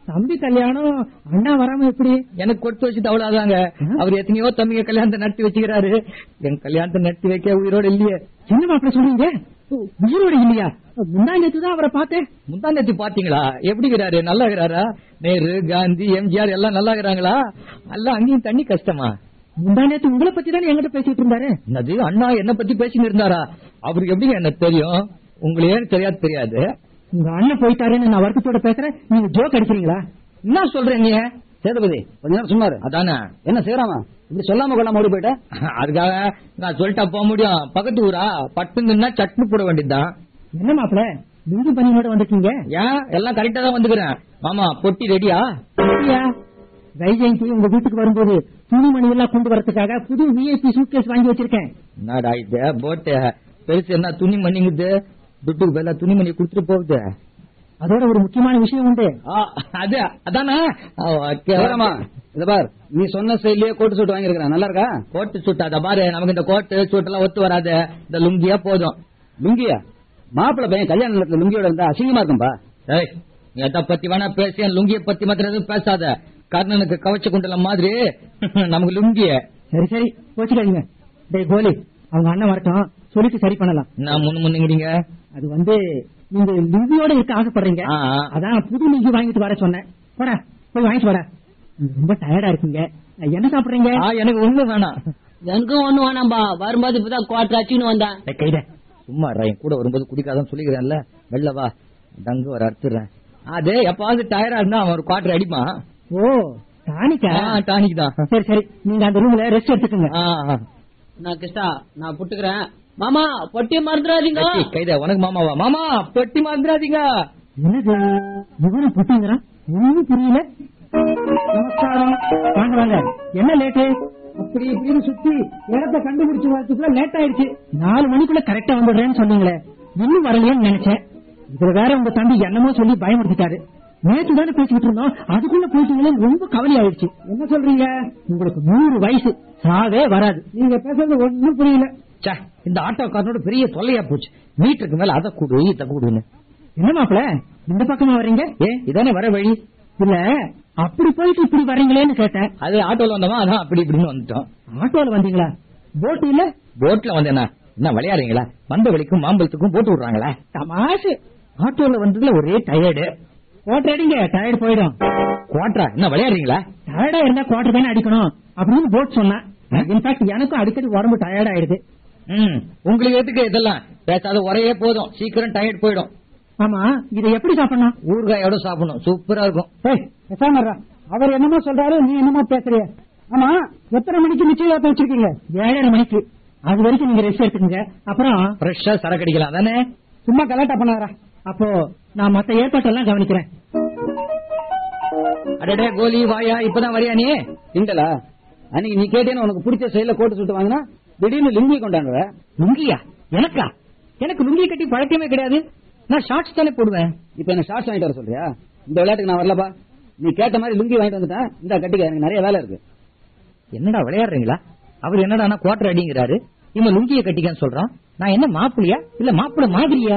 தம்பி கல்யாணம் அண்ணா வராம எப்படி எனக்கு கொடுத்து வச்சுட்டு அவ்வளவுதாங்க அவர் எத்தனையோ தம்பிங்க கல்யாணத்தை நடத்தி வச்சுக்கிறாரு என் கல்யாணத்தை நடத்தி வைக்க உயிரோட இல்லையே என்ன மாப்பிள்ள சொல்றீங்க ஓ, உயிரோட இல்லையா முந்தா நேத்து தான் அவரை பார்த்தேன் முந்தாந்தத்தி பாத்தீங்களா எப்படி இருக்கிறாரு நல்லா இருக்கிறாரா நேரு காந்தி எம்ஜிஆர் எல்லாம் நல்லா இருக்கிறாங்களா எல்லாம் அங்கேயும் தண்ணி கஷ்டமா முந்தா நேத்து உங்களை பத்தி தானே என்கிட்ட பேசிட்டு இருந்தாரு என்னது அண்ணா என்ன பத்தி பேசின்னு இருந்தாரா அவருக்கு எப்படிங்க எனக்கு தெரியும் உங்களுக்கு ஏன் தெரியாது தெரியாது உங்க அண்ணன் போயிட்டாருன்னு நான் வருத்தத்தோட பேசுறேன் நீங்க ஜோக் அடிக்கிறீங்களா என்ன சொல்றீங்க சேதுபதி கொஞ்ச நேரம் சும்மா இரு. அதானே என்ன செய்யறாமா இப்படி சொல்லாம கொள்ளாம ஓடி போயிட்ட அதுக்காக நான் சொல்லிட்டா போக முடியும் பக்கத்து ஊரா பட்டுங்கன்னா சட்னி போட வேண்டியதுதான் என்ன மாப்பிள்ள லுங்கி பனியோட வந்திருக்கீங்க ஏன் எல்லாம் கரெக்டா தான் வந்துக்கிறேன் மாமா பொட்டி ரெடியா அப்படியா? வைஜெயந்தி உங்க வீட்டுக்கு வரும்போது துணிமணி எல்லாம் கொண்டு வரதுக்காக புது விஐபி சூட்கேஸ் வாங்கி வச்சிருக்கேன் என்னடா இது போட்டு பெருசு என்ன துணி மணிங்குது துட்டுக்கு பதிலா துணி மணி கொடுத்துட்டு போகுது அதோட ஒரு முக்கியமான விஷயம் உண்டு ஆ, அது அதானே ஆ, ஓகே. சேராமா இத பார் நீ சொன்ன செயலியே கோட்டு சூட் வாங்கிருக்கிறேன் நல்லா இருக்கா கோட்டு சூட் அத பாரு நமக்கு இந்த கோட்டு சூட் எல்லாம் ஒத்து வராது இந்த லுங்கியா போதும் லுங்கியா மாப்பிள்ளை பையன் கல்யாண நேரத்துல லுங்கியோட இருந்தா அசிங்கமா இருக்கும்பா ஏய் நீ எதை பத்தி வேணா பேசி என் லுங்கிய பத்தி மாத்திரம் எதுவும் பேசாத கர்ணனுக்கு கவச்ச குண்டலம் மாதிரி நமக்கு லுங்கிய சரி சரி போச்சுக்காதீங்க டேய் கோலி அவங்க அண்ணன் வரட்டும் சொல்லிட்டு சரி பண்ணலாம் நான் முன்னு முன்னுங்கிறீங்க அது வந்து நீங்க லுங்கியோட இருக்க ஆசைப்படுறீங்க ஆ, ஆ. அதான் புது லுங்கி வாங்கிட்டு வர சொன்னேன் போடா போய் வாங்கிட்டு வாடா நீங்க ரொம்ப டயர்டா இருக்கீங்க என்ன சாப்பிடுறீங்க ஆ, எனக்கு ஒண்ணு வேணாம் எனக்கும் ஒண்ணு வேணாம்பா வரும்போது இப்பதான் குவாட்டர் அச்சுன்னு வந்தேன் ஏய், கைட சும்மா இருடா, என் கூட வரும்போது குடிக்காதான் சொல்லிக்கிறேன்ல வெளில வா டங்கு வர அறுத்துறேன் அது எப்பாவது டயரா இருந்தா அவன் ஒரு குவார்டர் அடிமா ஓ டானிக்கா டானிக் தான் சரி சரி நீங்க அந்த ரூம்ல ரெஸ்ட் எடுத்துக்கோங்க ஆ, ஆ. நான் கிருஷ்ணா நான் புட்டுக்கிறேன் மாமா பொட்டியை மறந்துடாதீங்க ஏய், கைத உனக்கு மாமாவா மாமா பெட்டி மறந்துடாதீங்க என்னது இவனும் புட்டுங்கிறான் ஒண்ணும் புரியல நமஸ்காரம் வாங்க வாங்க என்ன லேட்டு அப்படி இப்படின்னு சுத்தி இடத்த கண்டுபிடிச்சு வரதுக்குள்ள லேட் ஆயிடுச்சு நாலு மணிக்குள்ள கரெக்டா வந்துடுறேன்னு சொன்னீங்களே இன்னும் வரலையேன்னு நினைச்சேன் இதுல வேற உங்க தம்பி என்னமோ சொல்லி பயமுறுத்திட்டாரு நேற்று தானே பேசிக்கிட்டு இருந்தோம் அதுக்குள்ள போயிட்டீங்களே ரொம்ப கவலை ஆயிடுச்சு என்ன சொல்றீங்க உங்களுக்கு நூறு வயசு சாவே வராது நீங்க பேசுறது ஒண்ணும் புரியல ச்சே, இந்த ஆட்டோக்காரனோட பெரிய தொல்லையா போச்சு மீட்டருக்கு மேல அதை கூடு இதை கூடுன்னு என்ன மாப்பிள இந்த பக்கமா வர்றீங்க ஏ இதானே வர வழி இல்ல அப்படி போயிட்டு இப்படி வர்றீங்களேன்னு கேட்டேன் அது ஆட்டோல வந்தோமா அதான் அப்படி இப்படின்னு வந்துட்டோம் ஆட்டோல வந்தீங்களா போட் இல்ல போட்ல வந்தேனா என்ன விளையாடுறீங்களா வந்த வழிக்கும் மாம்பழத்துக்கும் போட்டு விடுறாங்களா தமாஷு ஆட்டோல வந்ததுல ஒரே டயர்டு குவார்டர் அடிங்க டயர்ட் போயிடும் குவாட்டரா என்ன விளையாடுறீங்களா டயர்டா இருந்தா குவார்டர் தானே அடிக்கணும் அப்படின்னு போட் சொன்னேன் இன்ஃபேக்ட் எனக்கும் அடிக்கடி உடம்பு டயர்ட் ஆயிடுது ம் உங்களுக்கு எதுக்கு இதெல்லாம் பேசாத ஒரே போதும் சீக்கிரம் டயர்ட் போயிடும் ஆமா இதை எப்படி சாப்பிடணும் ஊறுகாயோட சாப்பிடணும் சூப்பரா இருக்கும் ஏய், பேசாம இருடா. அவர் என்னமோ சொல்றாரு நீ என்னமோ பேசுறிய ஆமா எத்தனை மணிக்கு நிச்சயதார்த்தம் வச்சிருக்கீங்க ஏழரை மணிக்கு அது வரைக்கும் நீங்க ரெஸ்ட் எடுத்துக்கங்க அப்புறம் ஃப்ரெஷ்ஷா சரக்கு அடிக்கலாம் தானே சும்மா கலாட்டா பண்ணாரா அப்போ நான் மத்த ஏற்பாட்டெல்லாம் கவனிக்கிறேன் அடடே கோலி வாயா இப்பதான் வரியா நீ திண்டலா அன்னைக்கு நீ கேட்டேன்னு உனக்கு பிடிச்ச செயல கோட்டு சுட்டு வாங்கினா திடீர்னு லுங்கி கொண்டாடுற லுங்கியா எனக்கா எனக்கு லுங்கி கட்டி பழக்கமே கிடையாது நான் ஷார்ட்ஸ் தானே போடுவேன் இப்ப என்ன ஷார்ட்ஸ் வாங்கிட்டு வர சொல்றியா இந்த விளையாட்டுக்கு நான் வரலப்பா நீ கேட்ட மாதிரி லுங்கி வாங்கிட்டு வந்துட்டேன் இந்த கட்டிக்க எனக்கு நிறைய வேலை இருக்கு என்னடா விளையாடுறீங்களா அவர் என்னடா குவார்டர் அடிங்கிறாரு இவன் லுங்கிய கட்டிக்கான்னு சொல்றான் நான் என்ன மாப்பிளையா இல்ல மாப்பிள மாதிரியா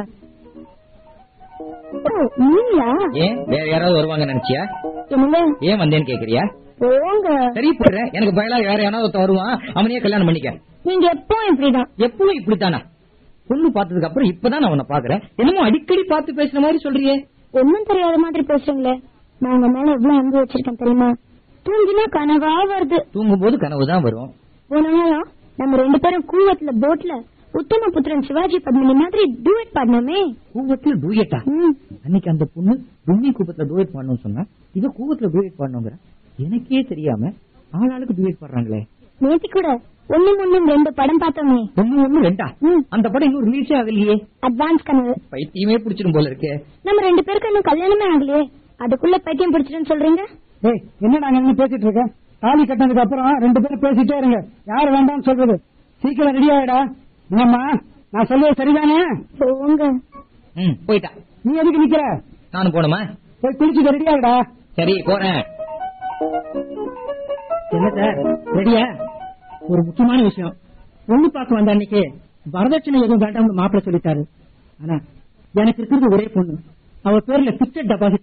ஓ நீங்களா ஏன் வேற யாராவது வருவாங்க நினைச்சியா என்னங்க ஏன் வந்தேன்னு கேக்குறியா போங்க சரி போடுறேன் எனக்கு பயலா வேற யாராவது ஒருத்தன் வருவான் அவனையே கல்யாணம் பண்ணிக்க நீங்க எப்பவும் இப்படிதான் எப்பவும் இப்படித்தானா பொண்ணு பார்த்ததுக்கு அப்புறம் இப்பதான் நான் உன்னை பாக்குறேன் என்னமோ அடிக்கடி பார்த்து பேசுற மாதிரி சொல்றியே ஒண்ணும் தெரியாத மாதிரி பேசுறீங்களே நான் உங்க மேல எவ்வளவு அன்பு வச்சிருக்கேன் தெரியுமா தூங்கினா கனவா வருது தூங்கும் போது கனவு தான் வரும் போன வாரம் நம்ம ரெண்டு பேரும் கூவத்துல போட்ல உத்தம புத்திரன் சிவாஜி பத்மினி மாதிரி டூயட் பாடினோமே கூவத்துல டூயட்டா ம். அன்னைக்கு அந்த பொண்ணு டும்மி கூப்பத்துல டூயட் பாடணும்னு சொன்னா இவ கூவத்துல டூயட் பாடணுங்கிற எனக்கே தெரியாம ஆளாளுக்கு டூயட் பாடுறாங்களே நேத்தி கூட ஒண்ணு ஒண்ணும் ரெண்டு படம் பார்த்தோமே ஒண்ணு ஒண்ணு ரெண்டா ம். அந்த படம் இன்னும் ரிலீஸே ஆகலையே அட்வான்ஸ் கனவு பைத்தியமே பிடிச்சிடும் போல இருக்கே நம்ம ரெண்டு பேருக்கு இன்னும் கல்யாணமே ஆகலையே அதுக்குள்ள பைத்தியம் பிடிச்சிட்டுன்னு சொல்றீங்க ஏய் என்னடா நீ பேசிட்டு இருக்க தாலி கட்டினதுக்கு அப்புறம் ரெண்டு பேரும் பேசிட்டே இருங்க யாரு வேண்டாம்னு சொல்றது சீக்கிரம் ரெடி ஆயிடா என்னம்மா நான் சொல்றது சரிதானே போங்க ம் போயிட்டா நீ எதுக்கு நிக்கிற நானும் போனோமா போய் குளிச்சுட்டு ரெடி ஆயிடா சரி போறேன் என்ன சார் ரெடியா ஒரு முக்கியமான விஷயம் பொண்ணு பார்க்க வந்த அன்னைக்கு வரதட்சணை எதுவும் வேண்டாம்னு மாப்பிள்ள சொல்லிட்டாரு ஆனா எனக்கு இருக்கிறது ஒரே பொண்ணு அவ பேர்ல பிக்சட் டெபாசிட்ல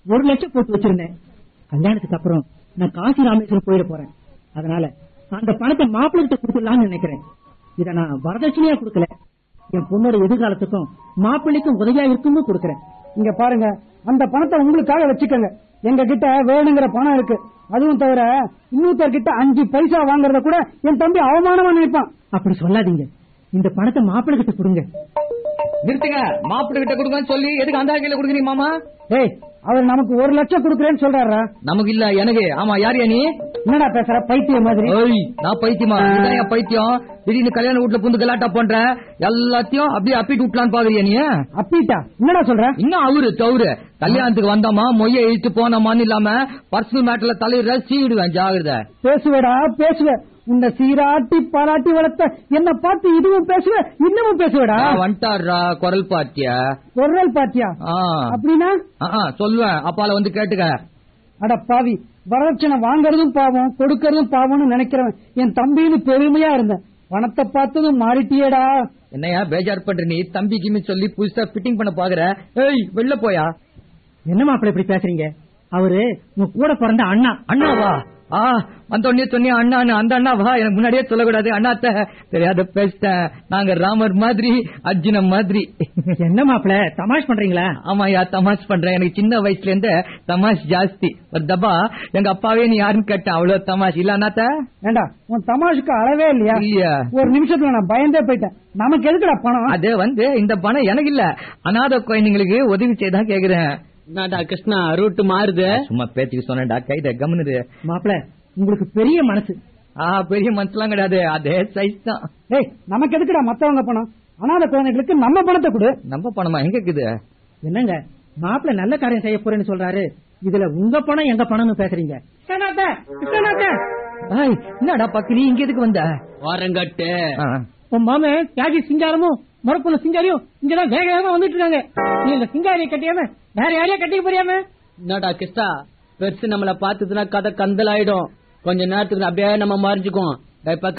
ஒரு லட்சம் போட்டு வச்சிருந்தேன் கல்யாணத்துக்கு அப்புறம் நான் காசி ராமேஸ்வரம் போயிட போறேன் அதனால அந்த பணத்தை மாப்பிள்ளை கிட்ட கொடுத்துடலாம்னு நினைக்கிறேன் இத நான் வரதட்சணையா கொடுக்கல என் பொண்ணோட எதிர்காலத்துக்கும் மாப்பிள்ளைக்கும் உதவியா இருக்கும்னு கொடுக்கறேன் இங்க பாருங்க அந்த பணத்தை உங்களுக்காக வச்சுக்கோங்க எங்க கிட்ட வேணுங்கிற பணம் இருக்கு அதுவும் தவிர இன்னொருத்தர் கிட்ட அஞ்சு பைசா வாங்குறத கூட என் தம்பி அவமானமா நினைப்பான் அப்படி சொல்லாதீங்க இந்த பணத்தை மாப்பிள்ளை கிட்ட கொடுங்க நிறுத்துங்க மாப்பிள்ளை கிட்ட கொடுங்கன்னு சொல்லி எதுக்கு அந்த கையில கொடுக்குறீங்க மாமா ஏய் அவர் நமக்கு ஒரு லட்சம் கொடுக்குறேன்னு சொல்றாரா நமக்கு இல்ல எனக்கு ஆமா யார் யா நீ என்னடா பேசுற பைத்தியம் மாதிரி ஏய், நான் பைத்தியமா நீதான் என் பைத்தியம் திடீர்னு கல்யாண வீட்டுல புந்து கலாட்டா பண்ற எல்லாத்தையும் அப்படியே அப்பிட்டு விட்டலான்னு பாக்குறியா நீ அப்பிட்டா என்னடா சொல்ற இன்னும் அவரு தவறு கல்யாணத்துக்கு வந்தோமா மொய்ய இழுத்து போனோமான்னு இல்லாம பர்சனல் மேட்டர்ல தலையிட சீவிடுவேன் ஜாகிரத பேசுவேடா பேசுவ உன்னை சீராட்டி பாராட்டி வளர்த்த என்ன பார்த்து இதுவும் பேசுவ இன்னமும் பேசுவேடா வந்துட்டாரா குரல் பாத்தியா குரல் பாத்தியா ஆ. அப்படின்னா ஆ, ஆ, சொல்லுவேன் அப்பால வந்து கேட்டுக்க அட பாவி வரதட்சணை வாங்குறதும் பாவம் கொடுக்கறதும் பாவம்னு நினைக்கிறவன் என் தம்பின்னு பெருமையா இருந்தேன் பணத்தை பார்த்ததும் மாறிட்டியேடா என்னையா பேஜார் பண்ற நீ தம்பி கிமி சொல்லி புதுசா ஃபிட்டிங் பண்ண பாக்குற ஏய் வெளில போயா என்ன மாப்பிள்ளை இப்படி பேசுறீங்க அவரு உங்க கூட பிறந்த அண்ணா அண்ணாவா ஆ வந்த உடனே சொன்னியா அண்ணான்னு அந்த அண்ணாவா எனக்கு முன்னாடியே சொல்லக்கூடாது அண்ணாத்த தெரியாத பேசிட்டேன் நாங்க ராமர் மாதிரி அர்ஜுன மாதிரி என்ன மாப்பிள்ளை தமாஷ் பண்றீங்களா ஆமாயா தமாஷ் பண்றேன் எனக்கு சின்ன வயசுல இருந்து தமாஷ் ஜாஸ்தி ஒரு தபா எங்க அப்பாவே நீ யாருன்னு கேட்டேன் அவ்வளவு தமாஷ் இல்ல அண்ணாத்த ஏண்டா உன் தமாஷுக்கு அளவே இல்லையா இல்லையா ஒரு நிமிஷத்துல நான் பயந்தே போயிட்டேன் நமக்கு எதுக்குடா பணம் அது வந்து இந்த பணம் எனக்கு இல்ல அநாத குழந்தைங்களுக்கு உதவி செய்தா கேக்குறேன் என்னடா கிருஷ்ணா ரூட் மாறுது சும்மா பேச்சுக்கு சொன்னேன்டா கைத கம்னுது மாப்பிள்ளை உங்களுக்கு பெரிய மனசு ஆ பெரிய மனசுலாம் கிடையாது அதே சைஸ் தான் ஏய் நமக்கு எதுக்குடா மத்தவங்க பணம் அனாதை குழந்தைகளுக்கு நம்ம பணத்தை கொடு நம்ம பணமா எங்க இருக்குது என்னங்க மாப்பிள்ளை நல்ல காரியம் செய்ய போறேன்னு சொல்றாரு இதுல உங்க பணம் எங்க பணம்னு பேசுறீங்க கிருஷ்ணநாத்த, கிருஷ்ணநாத்த. ஏய், என்னடா பக்கு நீ இங்க எதுக்கு வந்த ஓரங்கட்டு ஆ, உன் மாமே தியாகி சிங்காரமும் முறப்புல சிங்காரியும் இங்கதான் வேக வேகமா வந்துட்டு இருக்காங்க நீ இந்த சிங்காரியை கட்டியாம வேற யாரையா கட்டிக்க போறியாம என்னடா கிருஷ்ணா பெருசு நம்மள பாத்துதுன்னா கதை கந்தல் ஆயிடும் கொஞ்ச நேரத்துக்கு அப்படியே நம்ம மறைஞ்சுக்குவோம் டேய், பக்கு